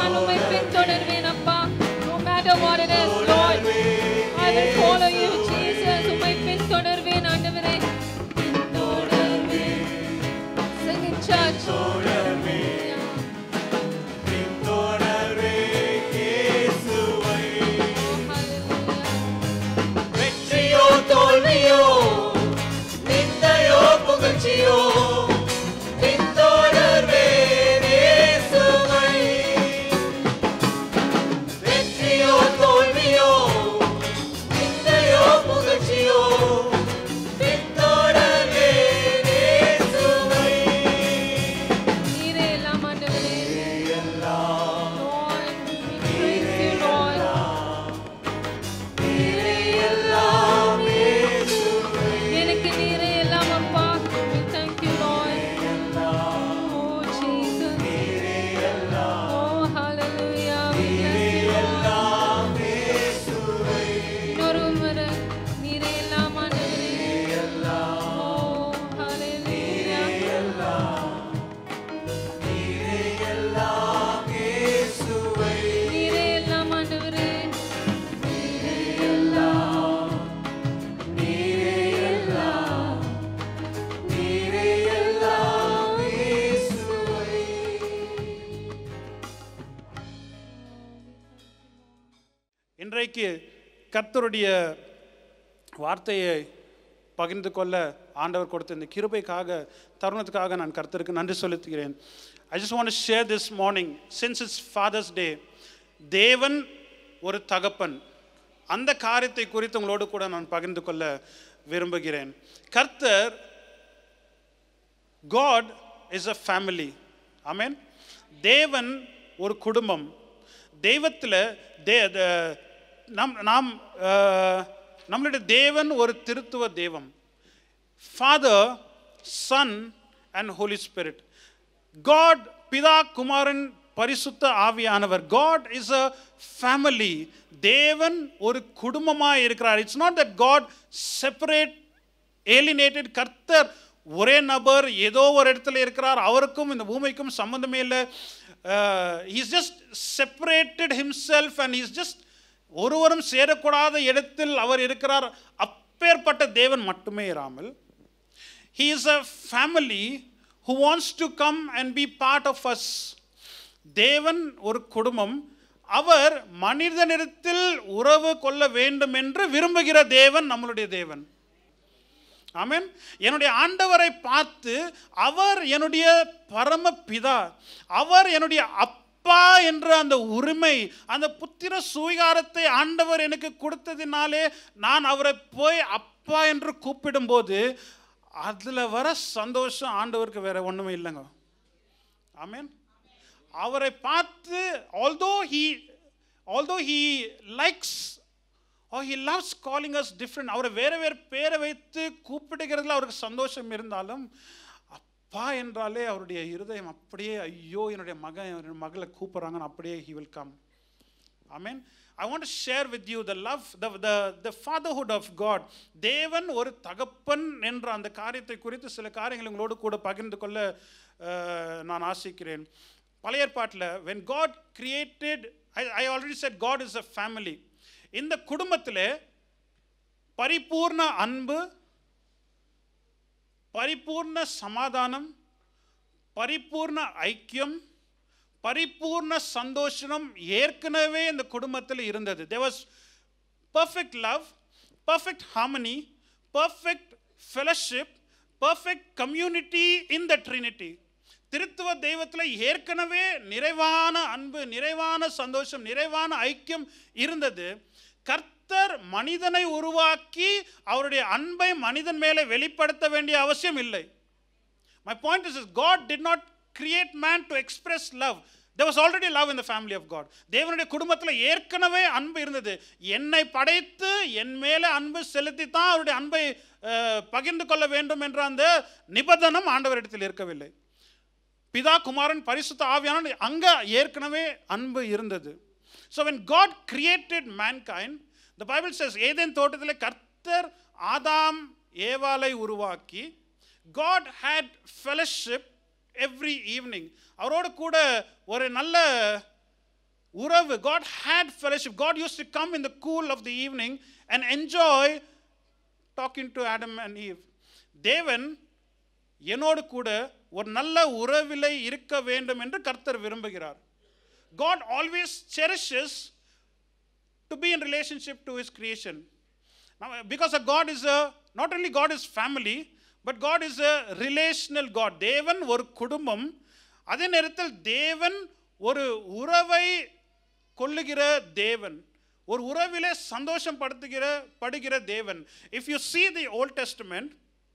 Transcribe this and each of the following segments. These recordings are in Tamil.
நான் உம்மை பின்தொடர்வேன் அப்பா no matter what it is lord i will follow you jesus உம்மை பின்தொடர்வேன் ஆண்டவரே பின்தொடர்வேன் sing in church வெற்றியோ தோல்வியோ நிந்தையோ புகழ்ச்சியோ பின்தொடர்வேன் இயேசுவை. வெற்றியோ தோல்வியோ நிந்தையோ புகழ்ச்சியோ பின்தொடர்வேன் இயேசுவை. நீரே எல்லாம் ஆண்டவரே Lord, we praise you, Lord. நீரே எல்லாம் எனக்கு நீரே எல்லாம் அப்பா we thank you Lord oh Jesus oh hallelujah we bless you Lord இன்னொரு முறை நீரே எல்லாம் ஆண்டவரே oh hallelujah நீரே எல்லாம் ஆண்டவரே நீரே எல்லாம் நீரே எல்லாம் நீரே எல்லாம் இயேசுவே இன்றைக்கு கர்த்தருடைய வார்த்தையை பகிர்ந்து கொள்ள ஆண்டவர் கொடுத்த இந்த கிருபைக்காக தருணத்துக்காக நான் கர்த்தருக்கு நன்றி செலுத்துகிறேன் I just want share this morning since it's father's day தேவன் ஒரு தகப்பன் அந்த காரியத்தை குறித்து உங்களோடு கூட நான் பகிர்ந்து கொள்ள விரும்புகிறேன் கர்த்தர் காட் இஸ் அ ஃபேமிலி ஆமென் தேவன் ஒரு குடும்பம் தெய்வத்தில் தே த- நம் நாம் அஹ், நம்மளுடைய தேவன் ஒரு திருத்துவ தெய்வம் father son and holy spirit God பிதா குமாரன் பரிசுத்த ஆவியானவர் காட் இஸ் அ ஃபேமிலி தேவன் ஒரு குடும்பமாக இருக்கிறார் it's not that God separate alienated கர்த்தர் ஒரே நபர் ஏதோ ஒரு இடத்துல இருக்கிறார் அவருக்கும் இந்த பூமிக்கும் சம்மந்தமே இல்லை is just separated himself and is just ஒருவரும் சேரக்கூடாத இடத்தில் அவர் இருக்கிறார் அப்பேற்பட்ட தேவன் மட்டுமே இராமல் He is a family who wants to come and be part of us. தேவன் ஒரு குடும்பம் அவர் மனிதனிடத்தில் உறவு கொள்ள வேண்டும் என்று விரும்புகிற தேவன் நம்மளுடைய தேவன் ஆமென் என்னுடைய ஆண்டவரை பார்த்து அவர் என்னுடைய பரம பிதா அவர் என்னுடைய அப்பா என்ற அந்த உரிமை அந்த புத்திர சுவீகாரத்தை ஆண்டவர் எனக்கு கொடுத்ததினாலே நான் அவரை போய் அப்பா என்று கூப்பிடும்போது அதில் வர சந்தோஷம் ஆண்டவருக்கு வேற ஒன்றுமே இல்லைங்க ஆமென் அவரை பார்த்து although he although he likes oh he loves calling us different அவரை வேறு வேறு பேரை வைத்து கூப்பிடுகிறதுல அவருக்கு சந்தோஷம் இருந்தாலும் அப்பா என்றாலே அவருடைய இருதயம் அப்படியே ஐயோ என்னுடைய மகன் என்னுடைய மகளை கூப்பிட்றாங்கன்னு அப்படியே ஹி வில் கம் ஆமென் I want to share with you the love the the the fatherhood of God தேவன் ஒரு தகப்பன் என்ற அந்த காரியத்தை குறித்து சில காரியங்கள் உங்களோடு கூட பகிர்ந்து கொள்ள அஹ், நான் ஆசிக்கிறேன் பழைய ஏற்பாட்டில் when God created I I already said God is a family இந்த குடும்பத்தில் பரிபூர்ண அன்பு பரிபூர்ண சமாதானம் பரிபூர்ண ஐக்கியம் பரிபூர்ண சந்தோஷம் ஏற்கனவே இந்த குடும்பத்தில் இருந்தது there was perfect love perfect harmony perfect fellowship perfect community in the trinity திருத்துவ தெய்வத்தில் ஏற்கனவே நிறைவான அன்பு நிறைவான சந்தோஷம் நிறைவான ஐக்கியம் இருந்தது கர்த்தர் மனிதனை உருவாக்கி அவருடைய அன்பை மனிதன் மேலே வெளிப்படுத்த வேண்டிய அவசியம் இல்லை My point is, is God did not create man to express love. There was already love in the family of God. தேவனுடைய குடும்பத்தில் ஏற்கனவே அன்பு இருந்தது என்னை படைத்து என் மேலே அன்பு செலுத்தி தான் அவருடைய அன்பை அஹ், பகிர்ந்து கொள்ள வேண்டும் என்ற அந்த நிபந்தனம் ஆண்டவரிடத்தில் இருக்கவில்லை பிதா குமாரன் பரிசுத்த ஆவியான அங்க ஏற்கனவே அன்பு இருந்தது so when God created mankind the bible says ஏதேன் தோட்டத்தில் கர்த்தர் ஆதாம் ஏவாளை உருவாக்கி God had fellowship every evening அவரோடு கூட ஒரு நல்ல உறவு God had fellowship. God used to come in the cool of the evening and enjoy talking to Adam and Eve. தேவன் என்னோடு கூட ஒரு நல்ல உறவிலே இருக்க வேண்டும் என்று கர்த்தர் விரும்புகிறார் God always cherishes to be in relationship to his creation. Now, because a God is a, not only God is family, but God is a relational God. தேவன் ஒரு குடும்பம் அதே நேரத்தில் தேவன் ஒரு உறவை கொள்ளுகிற தேவன் ஒரு உறவிலே சந்தோஷம் படுத்துகிற படுகிற தேவன் if you see the old testament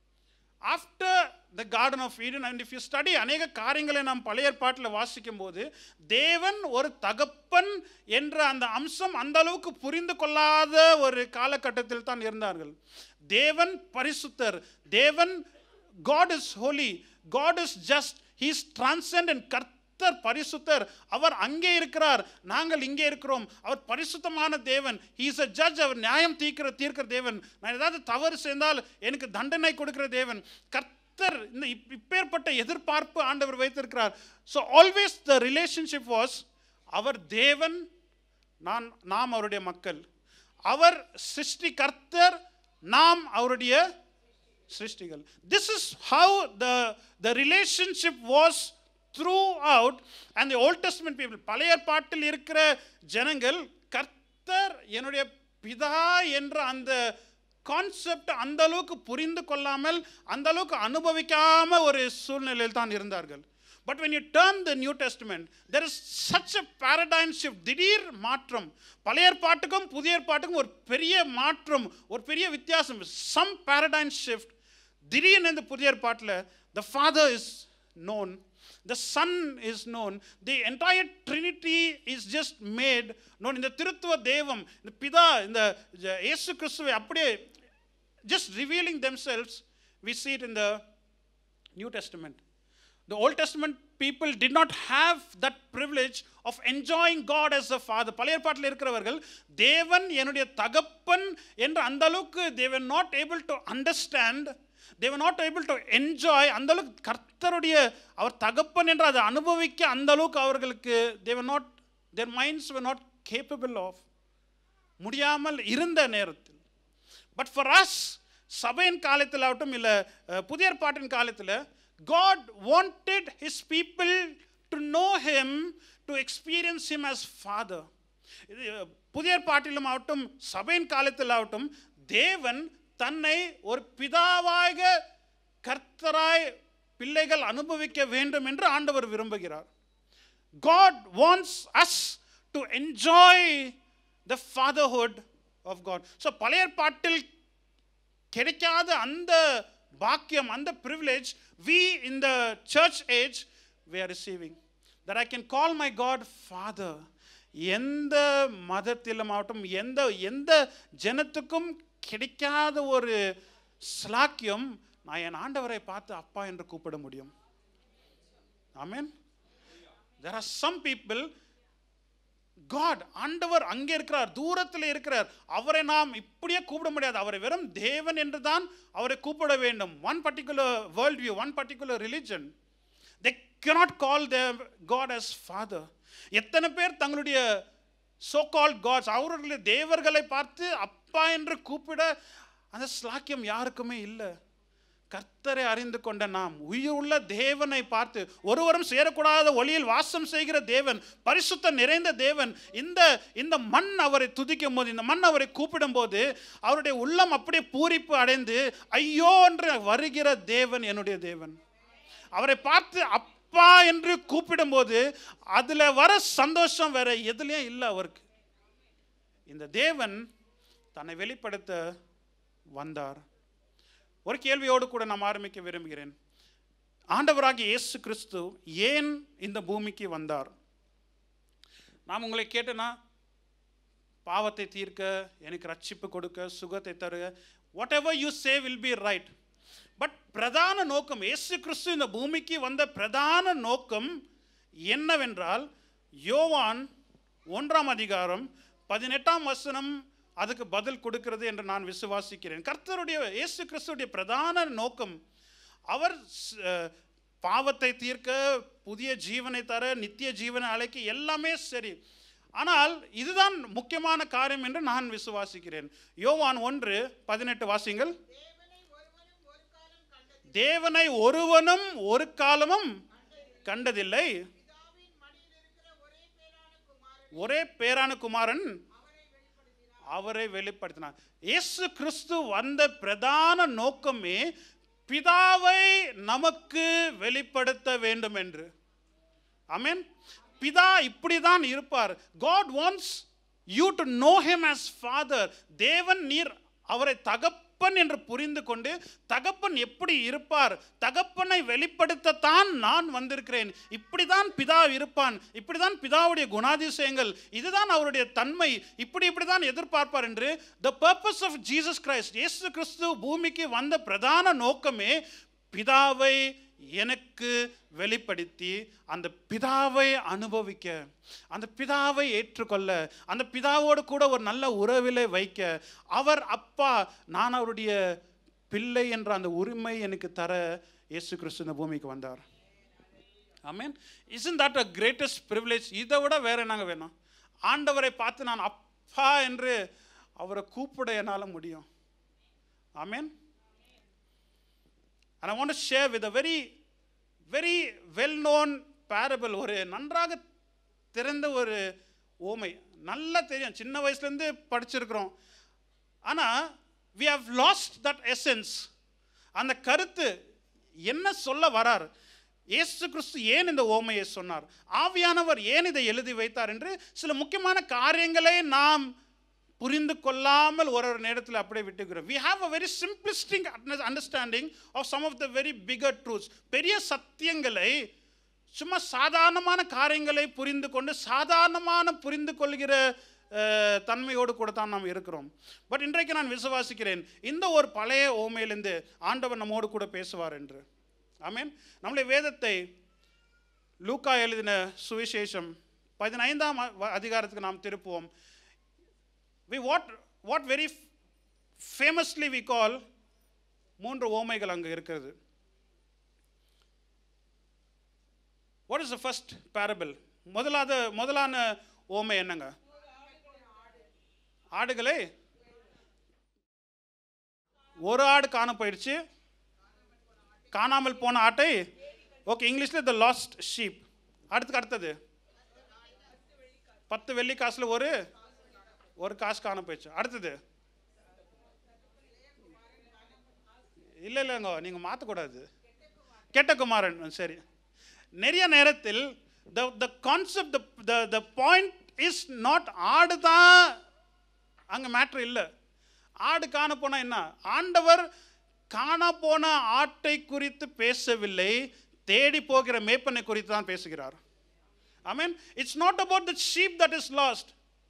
after the garden of Eden and if you study அநேக காரியங்களை நாம் பழைய ஏற்பாட்டில் வாசிக்கும் போது தேவன் ஒரு தகப்பன் என்ற அந்த அம்சம் அந்த அளவுக்கு புரிந்து கொள்ளாத ஒரு காலகட்டத்தில் தான் இருந்தார்கள் தேவன் பரிசுத்தர் தேவன் God is holy God is just he's transcendent and கர்த்தர் பரிசுத்தர் அவர் அங்கே இருக்கிறார் நாங்கள் இங்கே இருக்கிறோம் அவர் பரிசுத்தமான தேவன் ஹீஸ் அ ஜட்ஜ் அவர் நியாயம் தீர்க்கிற தீர்க்கிற தேவன் நான் ஏதாவது தவறு செய்தால் எனக்கு தண்டனை கொடுக்கிற தேவன் கர்த்தர் இந்த இப்- இப்பேற்பட்ட எதிர்பார்ப்பு ஆண்டவர் வைத்திருக்கிறார் so always the relationship was அவர் தேவன் நான் நாம் அவருடைய மக்கள் அவர் சிருஷ்டி கர்த்தர் நாம் அவருடைய சிருஷ்டிகள் this is how the the relationship was throughout and the old testament people பழைய ஏற்பாட்டில் இருக்கிற ஜனங்கள் கர்த்தர் என்னுடைய பிதா என்ற அந்த கான்செப்ட் அந்த அளவுக்கு புரிந்து கொள்ளாமல் அந்த அளவுக்கு அனுபவிக்காம ஒரு சூழ்நிலையில் தான் இருந்தார்கள் but when you turn the new testament there is such a paradigm shift திடீர் மாற்றம் பழைய ஏற்பாட்டுக்கும் புதிய ஏற்பாட்டுக்கும் ஒரு பெரிய மாற்றம் ஒரு பெரிய வித்தியாசம் சம் paradigm shift திடீர்னு இந்த புதிய ஏற்பாட்டில் the father is known the son is known the entire trinity is just made known இந்த திருத்துவ தெய்வம் இந்த பிதா இந்த ஜ- இயேசு கிறிஸ்துவை அப்படியே just revealing themselves we see it in the New Testament. The Old Testament people did not have that privilege of enjoying God as a father. பழைய ஏற்பாட்டில் இருக்கிறவர்கள் தேவன் என்னுடைய தகப்பன் என்று அந்த அளவுக்கு they were not able to understand they were not able to enjoy அந்த அளவுக்கு கர்த்தருடைய அவர் தகப்பன் என்று அதை அனுபவிக்க அந்த அளவுக்கு அவர்களுக்கு they were not their minds were not capable of முடியாமல் இருந்த நேரத்தில் பட் ஃபார் அஸ் சபையின் காலத்தில் ஆகட்டும் இல்லை புதிய ஏற்பாட்டின் காலத்தில் God wanted his people to know him to experience him as father இது அஹ், புதிய ஏற்பாட்டிலும் ஆகட்டும் சபையின் காலத்தில் ஆகட்டும் தேவன் தன்னை ஒரு பிதாவாக கர்த்தராய் பிள்ளைகள் அனுபவிக்க வேண்டும் என்று ஆண்டவர் விரும்புகிறார் God wants us to enjoy the fatherhood of God. So பழைய ஏற்பாட்டில் கிடைக்காத அந்த பாக்கியம் அந்த privilege we in the church age we are receiving that I can call my God father எந்த மதத்திலும் ஆகட்டும் எந்த எந்த ஜனத்துக்கும் கிடைக்காத ஒரு ஸ்லாக்கியம் நான் என் ஆண்டவரை பார்த்து அப்பா என்று கூப்பிட முடியும் ஆமென் there are some people God ஆண்டவர் அங்கே இருக்கிறார் தூரத்தில் இருக்கிறார் அவரை நாம் இப்படியே கூப்பிட முடியாது அவரை வெறும் தேவன் என்று தான் அவரை கூப்பிட வேண்டும் one particular world view one particular religion they cannot call their God as father எத்தனை பேர் தங்களுடைய so called gods அவர்களுடைய தேவர்களை பார்த்து அப்பா என்று கூப்பிட அந்த ஸ்லாக்கியம் யாருக்குமே இல்லை கர்த்தரை அறிந்து கொண்ட நாம் உயிருள்ள தேவனை பார்த்து ஒருவரும் சேரக்கூடாத ஒளியில் வாசம் செய்கிற தேவன் பரிசுத்த நிறைந்த தேவன் இந்த இந்த மண் அவரை துதிக்கும் போது இந்த மண் அவரை கூப்பிடும் போது அவருடைய உள்ளம் அப்படியே பூரிப்பு அடைந்து ஐயோ என்று வருகிற தேவன் என்னுடைய தேவன் அவரை பார்த்து அப்பா என்று கூப்பிடும்போது அதில் வர சந்தோஷம் வேற எதுலேயும் இல்லை அவருக்கு இந்த தேவன் தன்னை வெளிப்படுத்த வந்தார் ஒரு கேள்வியோடு கூட நான் ஆரம்பிக்க விரும்புகிறேன் ஆண்டவராகிய இயேசு கிறிஸ்து ஏன் இந்த பூமிக்கு வந்தார் நான் உங்களை கேட்டேன்னா பாவத்தை தீர்க்க எனக்கு ரட்சிப்பு கொடுக்க சுகத்தை தருக whatever you say will be right but பிரதான நோக்கம் இயேசு கிறிஸ்து இந்த பூமிக்கு வந்த பிரதான நோக்கம் என்னவென்றால் யோவான் ஒன்றாம் அதிகாரம் பதினெட்டாம் வசனம் அதுக்கு பதில் கொடுக்கிறது என்று நான் விசுவாசிக்கிறேன் கர்த்தருடைய இயேசு கிறிஸ்துடைய பிரதான நோக்கம் அவர் ஸ்- அஹ், பாவத்தை தீர்க்க புதிய ஜீவனை தர நித்திய ஜீவனை அழைக்க எல்லாமே சரி ஆனால் இதுதான் முக்கியமான காரியம் என்று நான் விசுவாசிக்கிறேன் யோவான் ஒன்று பதினெட்டு வாசிங்கள் தேவனை ஒருவனும் ஒரு காலமும் கண்டதில்லை ஒரே பேரான குமாரன் அவரை வெளிப்படுத்தினார் இயேசு கிறிஸ்து வந்த பிரதான நோக்கமே பிதாவை நமக்கு வெளிப்படுத்த வேண்டும் என்று ஆமென் பிதா இப்படிதான் இருப்பார் God wants you to know him as father தேவன் நீர் அவரை தகப்பன் என்று புரிந்து கொண்டு தகப்பன் எப்படி இருப்பார் தகப்பனை வெளிப்படுத்தத்தான் நான் வந்திருக்கிறேன் இப்படிதான் பிதா இருப்பான் இப்படிதான் பிதாவுடைய குணாதிசயங்கள் இதுதான் அவருடைய தன்மை இப்படி இப்படி தான் எதிர்பார்ப்பார் என்று the purpose of Jesus Christ இயேசு கிறிஸ்து பூமிக்கு வந்த பிரதான நோக்கமே பிதாவை எனக்கு வெளிப்படுத்தி அந்த பிதாவை அனுபவிக்க அந்த பிதாவை ஏற்றுக்கொள்ள அந்த பிதாவோடு கூட ஒரு நல்ல உறவிலே வைக்க அவர் அப்பா நான் அவருடைய பிள்ளை என்ற அந்த உரிமை எனக்கு தர இயேசு கிறிஸ்து இந்த பூமிக்கு வந்தார் ஆமீன் isn't that a greatest privilege இதை விட வேற என்னங்க வேணும் ஆண்டவரை பார்த்து நான் அப்பா என்று அவரை கூப்பிட என்னால் முடியும் ஆமீன் and I want to share with a very, very well-known parable ஒரு நன்றாக தெரிந்த ஒரு ஓமை நல்லா தெரியும் சின்ன வயசுலேருந்து படிச்சிருக்கிறோம் ஆனால் we have lost that essence அந்த கருத்து என்ன சொல்ல வரார் இயேசு கிறிஸ்து ஏன் இந்த ஓமையை சொன்னார் ஆவியானவர் ஏன் இதை எழுதி வைத்தார் என்று சில முக்கியமான காரியங்களை நாம் புரிந்து கொள்ளாமல் ஒரு ஒரு நேரத்தில் அப்படியே விட்டுக்கிறோம் we have a very simplistic understanding of some of the very bigger truths பெரிய சத்தியங்களை சும்மா சாதாரணமான காரியங்களை புரிந்து கொண்டு சாதாரணமான புரிந்து கொள்கிற அஹ், தன்மையோடு கூட தான் நாம் இருக்கிறோம் பட் இன்றைக்கு நான் விசுவாசிக்கிறேன் இந்த ஒரு பழைய ஓமையிலிருந்து ஆண்டவர் நம்மோடு கூட பேசுவார் என்று ஆமென் நம்முடைய வேதத்தை லூக்கா எழுதின சுவிசேஷம் பதினைந்தாம் அ- அதிகாரத்துக்கு நாம் திருப்புவோம் we what what very f- famously we call மூன்று ஓமைகள் அங்கே இருக்கிறது what is the first parable முதலாவது முதலான ஓமை என்னங்க ஆடுகளை ஒரு ஆடு காண போயிடுச்சு காணாமல் போன ஆட்டை ஓகே இங்கிலீஷில் த லாஸ்ட் ஷீப் அடுத்துக்கு அடுத்தது பத்து வெள்ளி காசுல ஒரு ஒரு காசு காண போயிடுச்சு அடுத்தது இல்லை இல்லைங்க நீங்கள் மாற்றக்கூடாது கெட்ட குமாரன் சரி நிறைய நேரத்தில் the the concept the the point is not ஆடு தான் அங்கே மேட்ரு இல்லை ஆடு காண போனா என்ன ஆண்டவர் காண போன ஆட்டை குறித்து பேசவில்லை தேடி போகிற மேப்பனை குறித்து தான் பேசுகிறார் I mean it's not about the sheep that is lost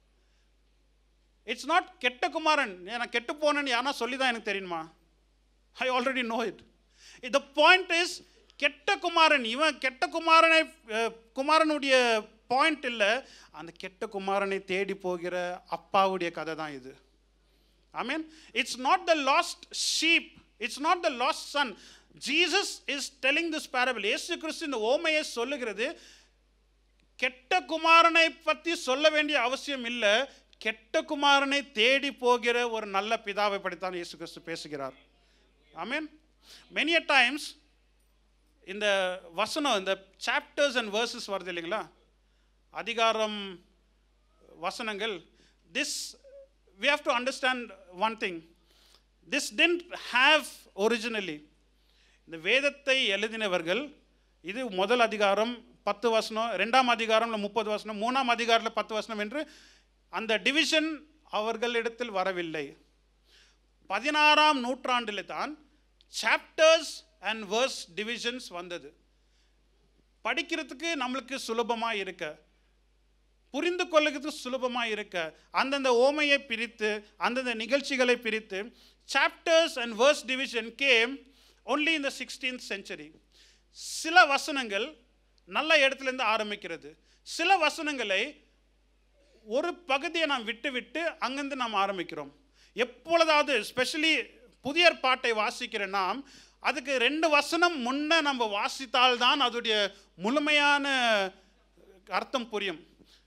it's not கெட்ட குமாரன் நான் கெட்டு போனேன்னு யாரா சொல்லி தான் எனக்கு தெரியுமா I already know it the point is கெட்ட குமாரன் இவன் கெட்ட குமாரனை அஹ், குமாரனுடைய பாயிண்ட் இல்லை அந்த கெட்ட குமாரனை தேடி போகிற அப்பாவுடைய கதை தான் இது I mean, it's not the lost sheep, it's not the lost son. Jesus is telling this parable. இயேசு கிறிஸ்து இந்த ஓமையை சொல்லுகிறது கெட்ட குமாரனை பற்றி சொல்ல வேண்டிய அவசியம் இல்லை கெட்ட குமாரனை தேடி போகிற ஒரு நல்ல பிதாவை படித்தான் இயேசு கிறிஸ்து பேசுகிறார் I mean many a times இந்த வசனம் இந்த சாப்டர்ஸ் அண்ட் வேர்சஸ் வருது இல்லைங்களா அதிகாரம் வசனங்கள் this we have to understand one thing this didn't have originally இந்த வேதத்தை எழுதினவர்கள் இது முதல் அதிகாரம் பத்து வசனம் ரெண்டாம் அதிகாரம்ல முப்பது வசனம் மூணாம் அதிகாரத்தில் பத்து வசனம் என்று அந்த டிவிஷன் அவர்களிடத்தில் வரவில்லை பதினாறாம் நூற்றாண்டில் தான் சாப்டர்ஸ் அண்ட் வேர்ஸ் டிவிஷன்ஸ் வந்தது படிக்கிறதுக்கு நம்மளுக்கு சுலபமாக இருக்க புரிந்து கொள்ளுகிறது சுலபமாக இருக்க அந்தந்த ஓமையை பிரித்து அந்தந்த நிகழ்ச்சிகளை பிரித்து chapters and verse division came only in the sixteenth century சில வசனங்கள் நல்ல இடத்துலேருந்து ஆரம்பிக்கிறது சில வசனங்களை ஒரு பகுதியை நாம் விட்டு விட்டு அங்கிருந்து நாம் ஆரம்பிக்கிறோம் எப்பொழுதாவது ஸ்பெஷலி புதிய பாட்டை வாசிக்கிற நாம் அதுக்கு ரெண்டு வசனம் முன்ன நம்ம வாசித்தால்தான் அதோடைய முழுமையான அர்த்தம் புரியும்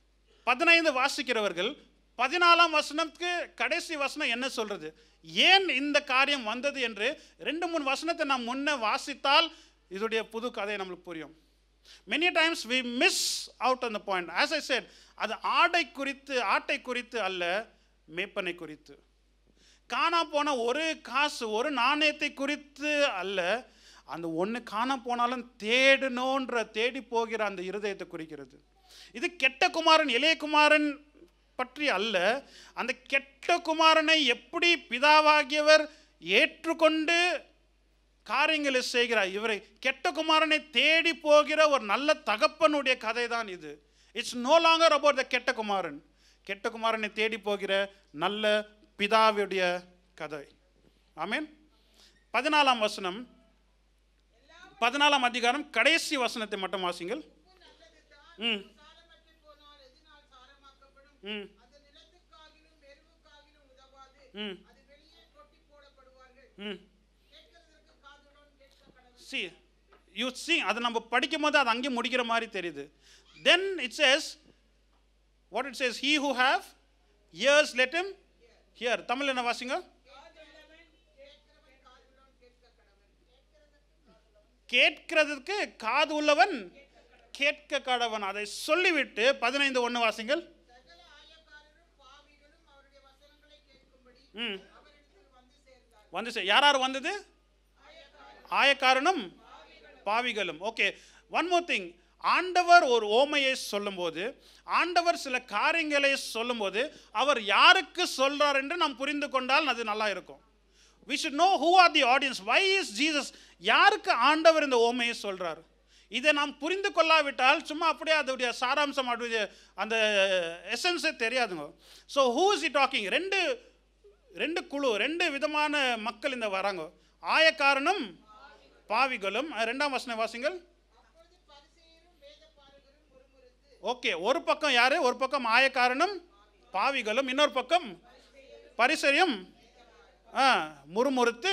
பதினைந்து வாசிக்கிறவர்கள் பதினாலாம் வசனத்துக்கு கடைசி வசனம் என்ன சொல்றது ஏன் இந்த காரியம் வந்தது என்று ரெண்டு மூணு வசனத்தை நாம் முன்ன வாசித்தால் இதோடைய புது கதை நம்மளுக்கு புரியும் many times we miss out on the point as I said அது ஆடை குறித்து ஆட்டை குறித்து அல்ல மேப்பனை குறித்து காணா போன ஒரு காசு ஒரு நாணயத்தை குறித்து அல்ல அந்த ஒன்று காணா போனாலும் தேடணுன்ற தேடி போகிற அந்த இருதயத்தை குறிக்கிறது இது கெட்ட குமாரன் இளைய குமாரன் பற்றி அல்ல அந்த கெட்ட குமாரனை எப்படி பிதாவாகியவர் ஏற்றுக்கொண்டு காரியங்களை செய்கிறார் இவரை கெட்ட குமாரனை தேடி போகிற ஒரு நல்ல தகப்பனுடைய கதை தான் இது it's no longer about the கெட்ட குமாரன் கெட்ட குமாரனை தேடி போகிற நல்ல பிதாவுடைய கதை ஆமென் பதினாலாம் வசனம் பதினாலாம் அதிகாரம் கடைசி வசனத்தை மட்டும் வாசிங்கள் ம் சாரமற்று போனால் எதினால் சாரமாக்கப்படும் ம் அது நிலத்துக்காகிலும் எருவுக்காகிலும் உதவாது ம் அது வெளியே கொட்டி போடப்படுவார்கள் ம் கேட்கிறதற்கு காதுடன் கேட்க கடவுள் சி யூ சி அதை நம்ம படிக்கும் போது அது அங்கே முடிக்கிற மாதிரி தெரியுது then it says what it says he who have ears let him hear Tamil என்ன வாசிங்க கேட்கிறதுக்கு காது உள்ளவன் கேட்க கடவன் அதை சொல்லிவிட்டு பதினைந்து ஒன்று வாசிங்கள் சகல ஆயக்காரரும் பாவிகளும் அவருடைய வசனங்களை கேட்கும்படி ம் அவரிடத்தில் வந்து சேர்ந்தார் வந்து சே- யார் யார் வந்தது ஆயக்காரனும் பாவிகளும் ஓகே ஒன் மோர் திங் ஆண்டவர் ஒரு ஓமையை சொல்லும்போது ஆண்டவர் சில காரியங்களை சொல்லும்போது அவர் யாருக்கு சொல்றார் என்று நாம் புரிந்து கொண்டால் அது நல்லா இருக்கும் we should know who are the audience why is jesus யாருக்கு ஆண்டவர் இந்த ஓமையை சொல்றார் இதை நாம் புரிந்து கொள்ளாவிட்டால் சும்மா அப்படியே அதோடைய சாராம்சம் அதோடைய அந்த எசன்ஸே தெரியாதுங்க so who is he talking ரெண்டு ரெண்டு குழு ரெண்டு விதமான மக்கள் இந்த வராங்க ஆயக்காரனும் பாவிகளும் அஹ், ரெண்டாம் வசன வாசிங்கள் அப்பொழுது பரிசேயரும் வேதபாரகரும் முறுமுறுத்து ஓகே ஒரு பக்கம் யாரு ஒரு பக்கம் ஆயக்காரனும் பாவிகளும் இன்னொரு பக்கம் பரிசரியம் ஆ முறுமுறுத்து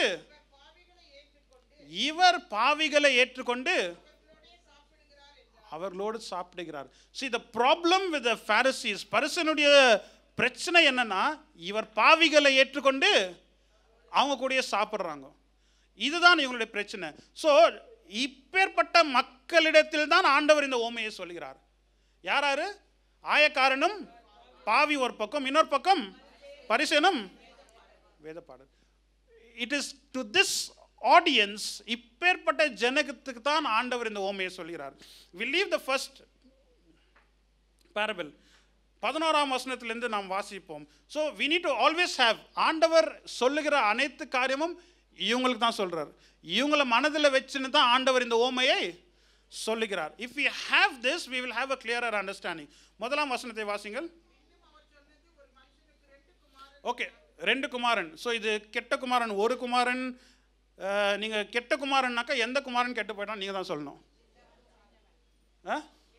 இவர் பாவிகளை ஏற்றுக்கொண்டு அவர்களோடு சாப்பிடுகிறார் see the problem with the pharisees பரிசனுடைய பிரச்சனை என்னன்னா இவர் பாவிகளை ஏற்றுக்கொண்டு அவங்க கூடயே சாப்பிட்றாங்க இதுதான் இவங்களுடைய பிரச்சனை ஸோ இப்பேற்பட்ட மக்களிடத்தில் தான் ஆண்டவர் இந்த ஓமையை சொல்கிறார் யார் யாரு ஆயக்காரனும் பாவி ஒரு பக்கம் இன்னொரு பக்கம் பரிசனும் வேதப்பாடல் it is to this audience இப்பேற்பட்ட ஜனகத்துக்கு தான் ஆண்டவர் இந்த ஓமையை சொல்கிறார் we leave the first parable பதினோராம் வசனத்திலிருந்து நாம் வாசிப்போம் so we need to always have ஆண்டவர் சொல்லுகிற அனைத்து காரியமும் இவங்களுக்கு தான் சொல்றார் இவங்களை மனதில் வச்சுன்னு தான் ஆண்டவர் இந்த ஓமையை சொல்லுகிறார் if we have this we will have a clearer understanding முதலாம் வசனத்தை வாசிங்கள் ஓகே ரெண்டு குமாரன் ஸோ இது கெட்ட குமாரன் ஒரு குமாரன் அஹ், நீங்க கெட்ட குமாரன்னாக்கா எந்த குமாரன் கெட்டு போயிட்டான் நீங்க தான் சொல்லணும் ஆ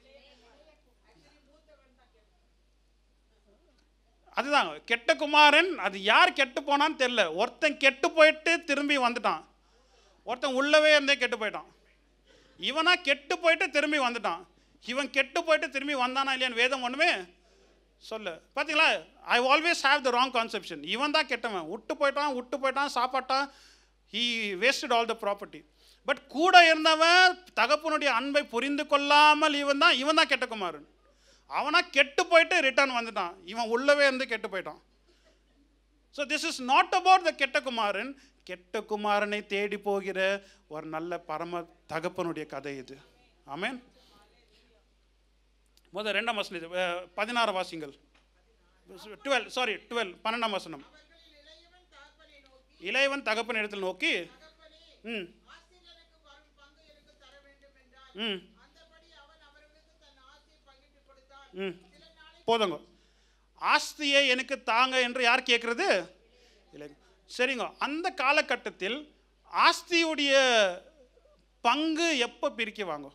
அதுதான் கெட்ட குமாரன் அது யார் கெட்டு போனான்னு தெரியல ஒருத்தன் கெட்டு போயிட்டு திரும்பி வந்துட்டான் ஒருத்தன் உள்ளவே இருந்தே கெட்டு போயிட்டான் இவனா கெட்டு போயிட்டு திரும்பி வந்துட்டான் இவன் கெட்டு போயிட்டு திரும்பி வந்தானா இல்லையான்னு வேதம் ஒண்ணுமே சொல்லு பாத்தீங்களா I always have the wrong conception இவன் தான் கெட்டவன் விட்டு போயிட்டான் விட்டு போயிட்டான் சாப்பாட்டான் he wasted all the property but கூட இருந்தவன் தகப்பனுடைய அன்பை புரிந்து கொள்ளாமல் இவன் தான் இவன் தான் கெட்ட குமாரன் அவனா கெட்டு போயிட்டு ரிட்டர்ன் வந்துட்டான் இவன் உள்ளவே இருந்து கெட்டு போயிட்டான் so this is not about the கெட்ட குமாரன் கெட்ட குமாரனை தேடி போகிற ஒரு நல்ல பரம தகப்பனுடைய கதை இது ஆமென் முதல் ரெண்டாம் வசனம் இது அஹ், பதினாறு வாசிங்கள் டுவெல் சாரி டுவெல் பன்னெண்டாம் வசனம் அவர்களில் இளையவன் தகப்பனை நோக்கி இளையவன் தகப்பன் இடத்தில் நோக்கி தகப்பனே ம் ஆஸ்தியில் எனக்கு வரும் பங்கு எனக்கு தர வேண்டும் என்றார் ம் அந்தபடி அவன் அவர்களுக்கு தன் ஆசையை பங்கிட்டு கொடுத்தான் ம் சில நாளை போதுங்க ஆஸ்தியை எனக்கு தாங்க என்று யார் கேட்குறது இல்லை சரிங்க அந்த காலகட்டத்தில் ஆஸ்தியுடைய பங்கு எப்போ பிரிக்குவாங்க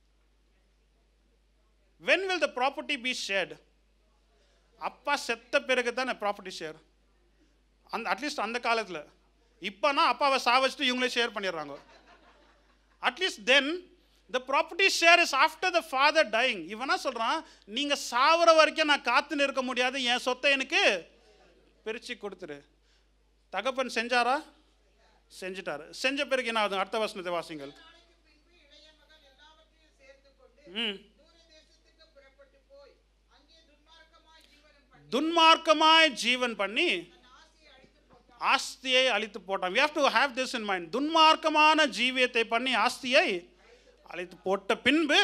when will the property be shared அப்பா செத்த பிறகு தானே ப்ராப்பர்ட்டி ஷேர் அந்த அட்லீஸ்ட் அந்த காலத்தில் இப்போனா அப்பாவை சாவச்சிட்டு இவங்களே ஷேர் பண்ணிடுறாங்க at least then the property share is after the father dying இவனா சொல்றான் நீங்க சாவர வரைக்கும் நான் காத்து நிற்க முடியாது என் சொத்தை எனக்கு பிரிச்சு கொடுத்துரு தகப்பன் செஞ்சாரா செஞ்சிட்டாரு செஞ்ச பிறகு என்ன ஆகுது அடுத்த வசனத்தை வாசிங்கள் நாளைக்கு பின்பு இளைய மகன் எல்லாவற்றையும் சேர்த்து கொண்டு ம் தூர தேசத்துக்கு புறப்பட்டு போய் அங்கே துன்மார்க்கமாய் ஜீவனம் பண்ணி துன்மார்க்கமாய் ஜீவன் பண்ணி தன் ஆசையை அழித்து போட்டான் ஆஸ்தியை அழித்து போட்டான் we have to have this in mind துன்மார்க்கமான ஜீவியத்தை பண்ணி ஆஸ்தியை அழித்து போட்ட பின்பு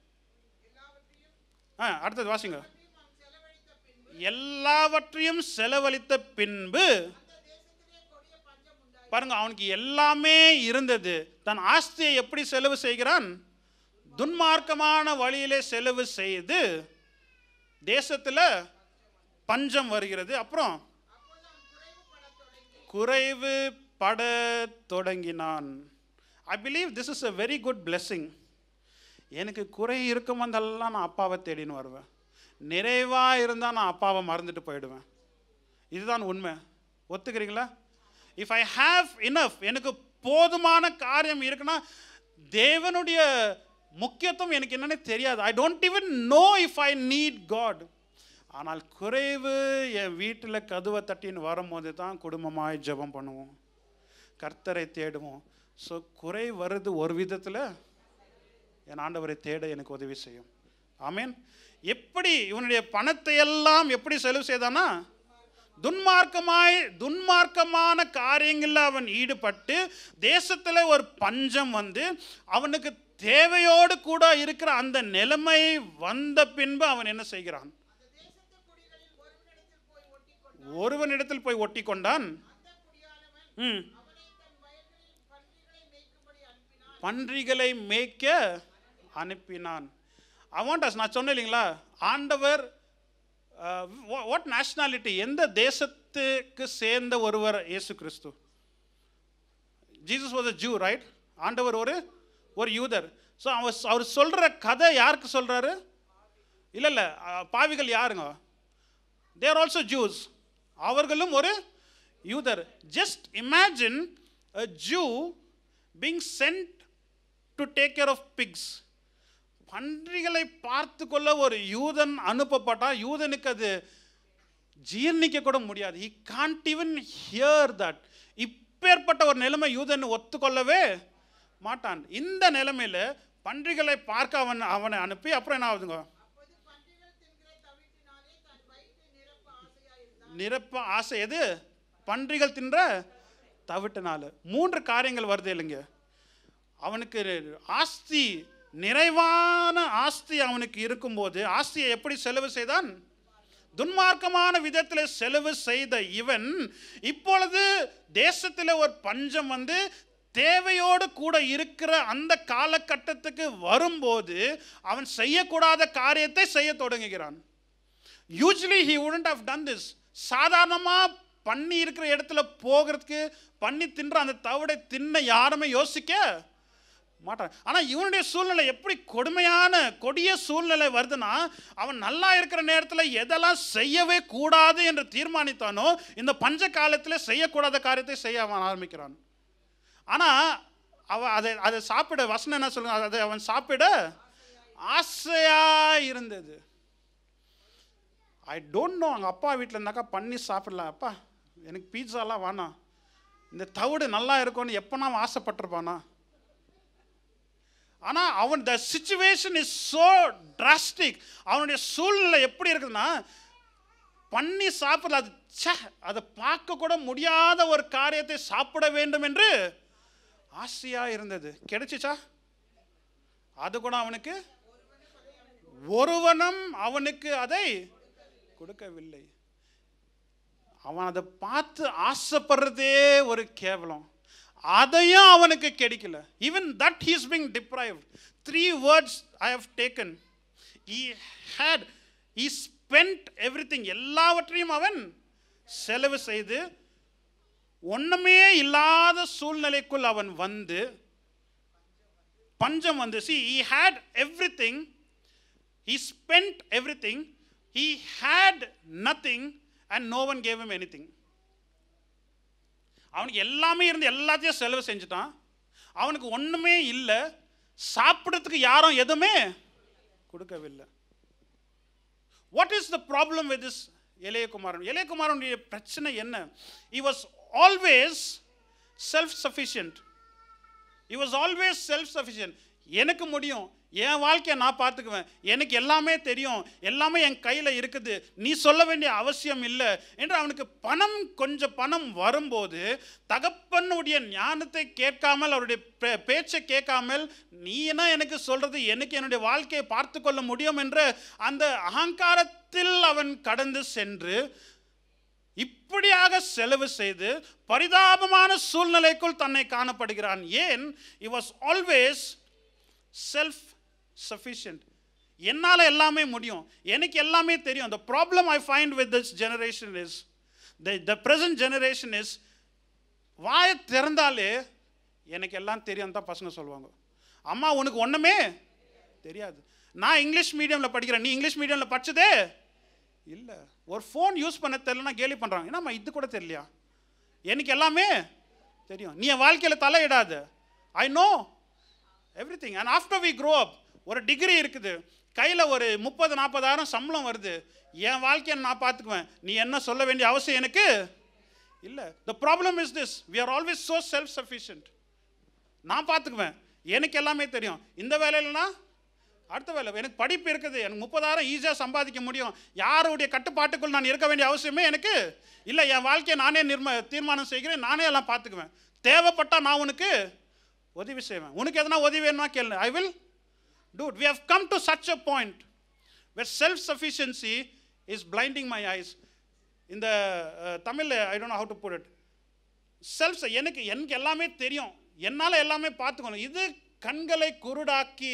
ஆ அடுத்தது வாசிங்க அவன் செலவழித்த பின்பு எல்லாவற்றையும் செலவழித்த பின்பு அந்த தேசத்திலே கொடிய பஞ்சம் உண்டாய் பாருங்க அவனுக்கு எல்லாமே இருந்தது தன் ஆஸ்தியை எப்படி செலவு செய்கிறான் துன்மார்க்கமான வழியிலே செலவு செய்து தேசத்தில் பஞ்சம் வருகிறது அப்புறம் அப்போது அவன் குறைவுபடத் தொடங்கி குறைவு பட தொடங்கினான் I believe this is a very good blessing எனக்கு குறை இருக்கும் வந்தெல்லாம் நான் அப்பாவை தேடின்னு வருவேன் நிறைவாக இருந்தால் நான் அப்பாவை மறந்துட்டு போயிடுவேன் இதுதான் உண்மை ஒத்துக்கிறீங்களா இஃப் ஐ ஹாவ் இனஃப் எனக்கு போதுமான காரியம் இருக்குன்னா தேவனுடைய முக்கியத்துவம் எனக்கு என்னன்னே தெரியாது I don't even know if I need God ஆனால் குறைவு என் வீட்டில் கதவை தட்டின்னு வரும்போது தான் குடும்பமாய் ஜெபம் பண்ணுவோம் கர்த்தரை தேடுவோம் ஸோ குறை வருது ஒரு விதத்தில் என் ஆண்டவரை தேட எனக்கு உதவி செய்யும் ஆமீன் எப்படி இவனுடைய பணத்தை எல்லாம் எப்படி செலவு செய்தானா துன்மார்க்கமாய் துன்மார்க்கமான காரியங்களில் அவன் ஈடுபட்டு தேசத்தில் ஒரு பஞ்சம் வந்து அவனுக்கு தேவையோடு கூட இருக்கிற அந்த நிலைமை வந்த பின்பு அவன் என்ன செய்கிறான் அந்த தேசத்து குடிகளில் ஒருவனிடத்தில் போய் ஒட்டி கொண்டு ஒருவனிடத்தில் போய் ஒட்டி கொண்டான் அந்த குடியானவன் ம் அவனை தன் வயல்களில் பன்றிகளை மேய்க்கும்படி அனுப்பினான் பன்றிகளை மேய்க்க அனுப்பினான் அவாண்டஸ் நான் சொன்னேன் இல்லைங்களா ஆண்டவர் வாட் நேஷனாலிட்டி எந்த தேசத்துக்கு சேர்ந்த ஒருவர் இயேசு கிறிஸ்து Jesus was a Jew right ஆண்டவர் ஒரு ஒரு யூதர் ஸோ அவர் அவர் சொல்கிற கதை யாருக்கு சொல்கிறாரு இல்லை இல்லை பாவிகள் யாருங்க தேர் ஆல்சோ ஜூஸ் அவர்களும் ஒரு யூதர் just imagine a Jew being sent to take care of pigs பன்றிகளை பார்த்து கொள்ள ஒரு யூதன் அனுப்பப்பட்டால் யூதனுக்கு அது ஜீர்ணிக்க கூட முடியாது he can't even hear that இப்பேற்பட்ட ஒரு நிலைமை யூதன் ஒத்துக்கொள்ளவே மாட்டான் இந்த நிலைமையில பன்றிகளை பார்க்க அவன் அவனை அனுப்பி அப்புறம் என்ன ஆகுதுங்க அப்போது பன்றிகள் தின்கிற தவிட்டினாலே தன் வயிற்றை நிரப்ப ஆசையாயிருந்தான் நிரப்ப ஆசை எது பன்றிகள் தின்ற தவிட்டனால மூன்று காரியங்கள் வருது இல்லைங்க அவனுக்கு ஆஸ்தி நிறைவான ஆஸ்தி அவனுக்கு இருக்கும்போது ஆஸ்தியை எப்படி செலவு செய்தான் துன்மார்க்கமான விதத்தில் செலவு செய்த இவன் இப்பொழுது தேசத்தில் ஒரு பஞ்சம் வந்து தேவையோடு கூட இருக்கிற அந்த காலகட்டத்துக்கு வரும்போது அவன் செய்யக்கூடாத காரியத்தை செய்ய தொடங்குகிறான் usually he wouldn't have done this சாதாரணமாக பண்ணி இருக்கிற இடத்துல போகிறதுக்கு பண்ணி தின்ற அந்த தவிடை தின்ன யாருமே யோசிக்க மாட்டான் ஆனால் இவனுடைய சூழ்நிலை எப்படி கொடுமையான கொடிய சூழ்நிலை வருதுன்னா அவன் நல்லா இருக்கிற நேரத்தில் எதெல்லாம் செய்யவே கூடாது என்று தீர்மானித்தானோ இந்த பஞ்ச காலத்தில் செய்யக்கூடாத காரியத்தை செய்ய அவன் ஆரம்பிக்கிறான் ஆனால் அவன் அதை அதை சாப்பிட வசனம் என்ன சொல்லுங்க அதை அவன் சாப்பிட ஆசையாக இருந்தது ஐ டோன்ட் நோ அவங்க அப்பா வீட்டில் இருந்தாக்கா பண்ணி சாப்பிடலாம் அப்பா எனக்கு பீட்சாலாம் வேணாம் இந்த தவிடு நல்லா இருக்கும்னு எப்போனா அவன் ஆசைப்பட்டிருப்பானா ஆனால் அவன் the situation is so drastic அவனுடைய சூழ்நிலை எப்படி இருக்குதுன்னா பண்ணி சாப்பிடல அது ச்சே அதை பார்க்க கூட முடியாத ஒரு காரியத்தை சாப்பிட வேண்டும் என்று ஆசையாக இருந்தது கிடைச்சிச்சா அது கூட அவனுக்கு ஒருவனும் அவனுக்கு அதை கொடுக்கவில்லை அவன் அதை பார்த்து ஆசைப்படுறதே ஒரு கேவலம் அதையும் அவனுக்கு கிடைக்கல even that he's being deprived three words I have taken he had he spend everything எல்லாவற்றையும் அவன் செலவு செய்து ஒன்றுமே இல்லாத சூழ்நிலைக்குள் அவன் வந்து பஞ்சம் வந்து see he had everything he spent everything he had nothing and no one gave him anything அவனுக்கு எல்லாமே இருந்து எல்லாத்தையும் செலவு செஞ்சுட்டான் அவனுக்கு ஒன்றுமே இல்லை சாப்பிடறதுக்கு யாரும் எதுவுமே கொடுக்கவில்லை what is the problem with this இளையகுமாரன் இளையகுமாரனுடைய பிரச்சனை என்ன he was always self sufficient he was always self sufficient எனக்கு முடியும் என் வாழ்க்கையை நான் பார்த்துக்குவேன் எனக்கு எல்லாமே தெரியும் எல்லாமே என் கையில் இருக்குது நீ சொல்ல வேண்டிய அவசியம் இல்லை என்று அவனுக்கு பணம் கொஞ்சம் பணம் வரும்போது தகப்பனுடைய ஞானத்தை கேட்காமல் அவருடைய பே- பேச்சை கேட்காமல் நீ என்ன எனக்கு சொல்றது எனக்கு என்னுடைய வாழ்க்கையை பார்த்து கொள்ள முடியும் என்ற அந்த அகங்காரத்தில் அவன் கடந்து சென்று இப்படியாக செலவு செய்து பரிதாபமான சூழ்நிலைக்குள் தன்னை காணப்படுகிறான் ஏன் he was always self sufficient என்னால் எல்லாமே முடியும் எனக்கு எல்லாமே தெரியும் the problem I find with this generation is the the present generation is வாயை திறந்தாலே எனக்கு எல்லாம் தெரியும் தான் பசங்க சொல்லுவாங்க அம்மா உனக்கு ஒன்றுமே தெரியாது நான் இங்கிலீஷ் மீடியமில் படிக்கிறேன் நீ இங்கிலீஷ் மீடியமில் படிச்சதே இல்லை ஒரு ஃபோன் யூஸ் பண்ண தெரியலனா கேலி பண்ணுறாங்க என்னம்மா இது கூட தெரியலையா எனக்கு எல்லாமே தெரியும் நீ என் வாழ்க்கையில் தலையிடாத I know everything and after we grow up ஒரு டிகிரி இருக்குது கையில் ஒரு முப்பது நாற்பதாயிரம் சம்பளம் வருது என் வாழ்க்கையை நான் பார்த்துக்குவேன் நீ என்ன சொல்ல வேண்டிய அவசியம் எனக்கு இல்லை the problem is this we are always so self sufficient நான் பார்த்துக்குவேன் எனக்கு எல்லாமே தெரியும் இந்த வேலையிலனா அடுத்த வேலை எனக்கு படிப்பு இருக்குது எனக்கு முப்பதாயிரம் ஈஸியாக சம்பாதிக்க முடியும் யாருடைய கட்டுப்பாட்டுக்குள் நான் இருக்க வேண்டிய அவசியமே எனக்கு இல்லை என் வாழ்க்கையை நானே நிர்ம தீர்மானம் செய்கிறேன் நானே எல்லாம் பார்த்துக்குவேன் தேவைப்பட்டால் நான் உனக்கு உதவி செய்வேன் உனக்கு எதனா உதவி வேணுமா கேளு I will do we have come to such a point where self sufficiency is blinding my eyes இந்த தமிழில் I don't how to put it self எனக்கு எனக்கு எல்லாமே தெரியும் என்னால் எல்லாமே பார்த்துக்கணும் இது கண்களை குருடாக்கி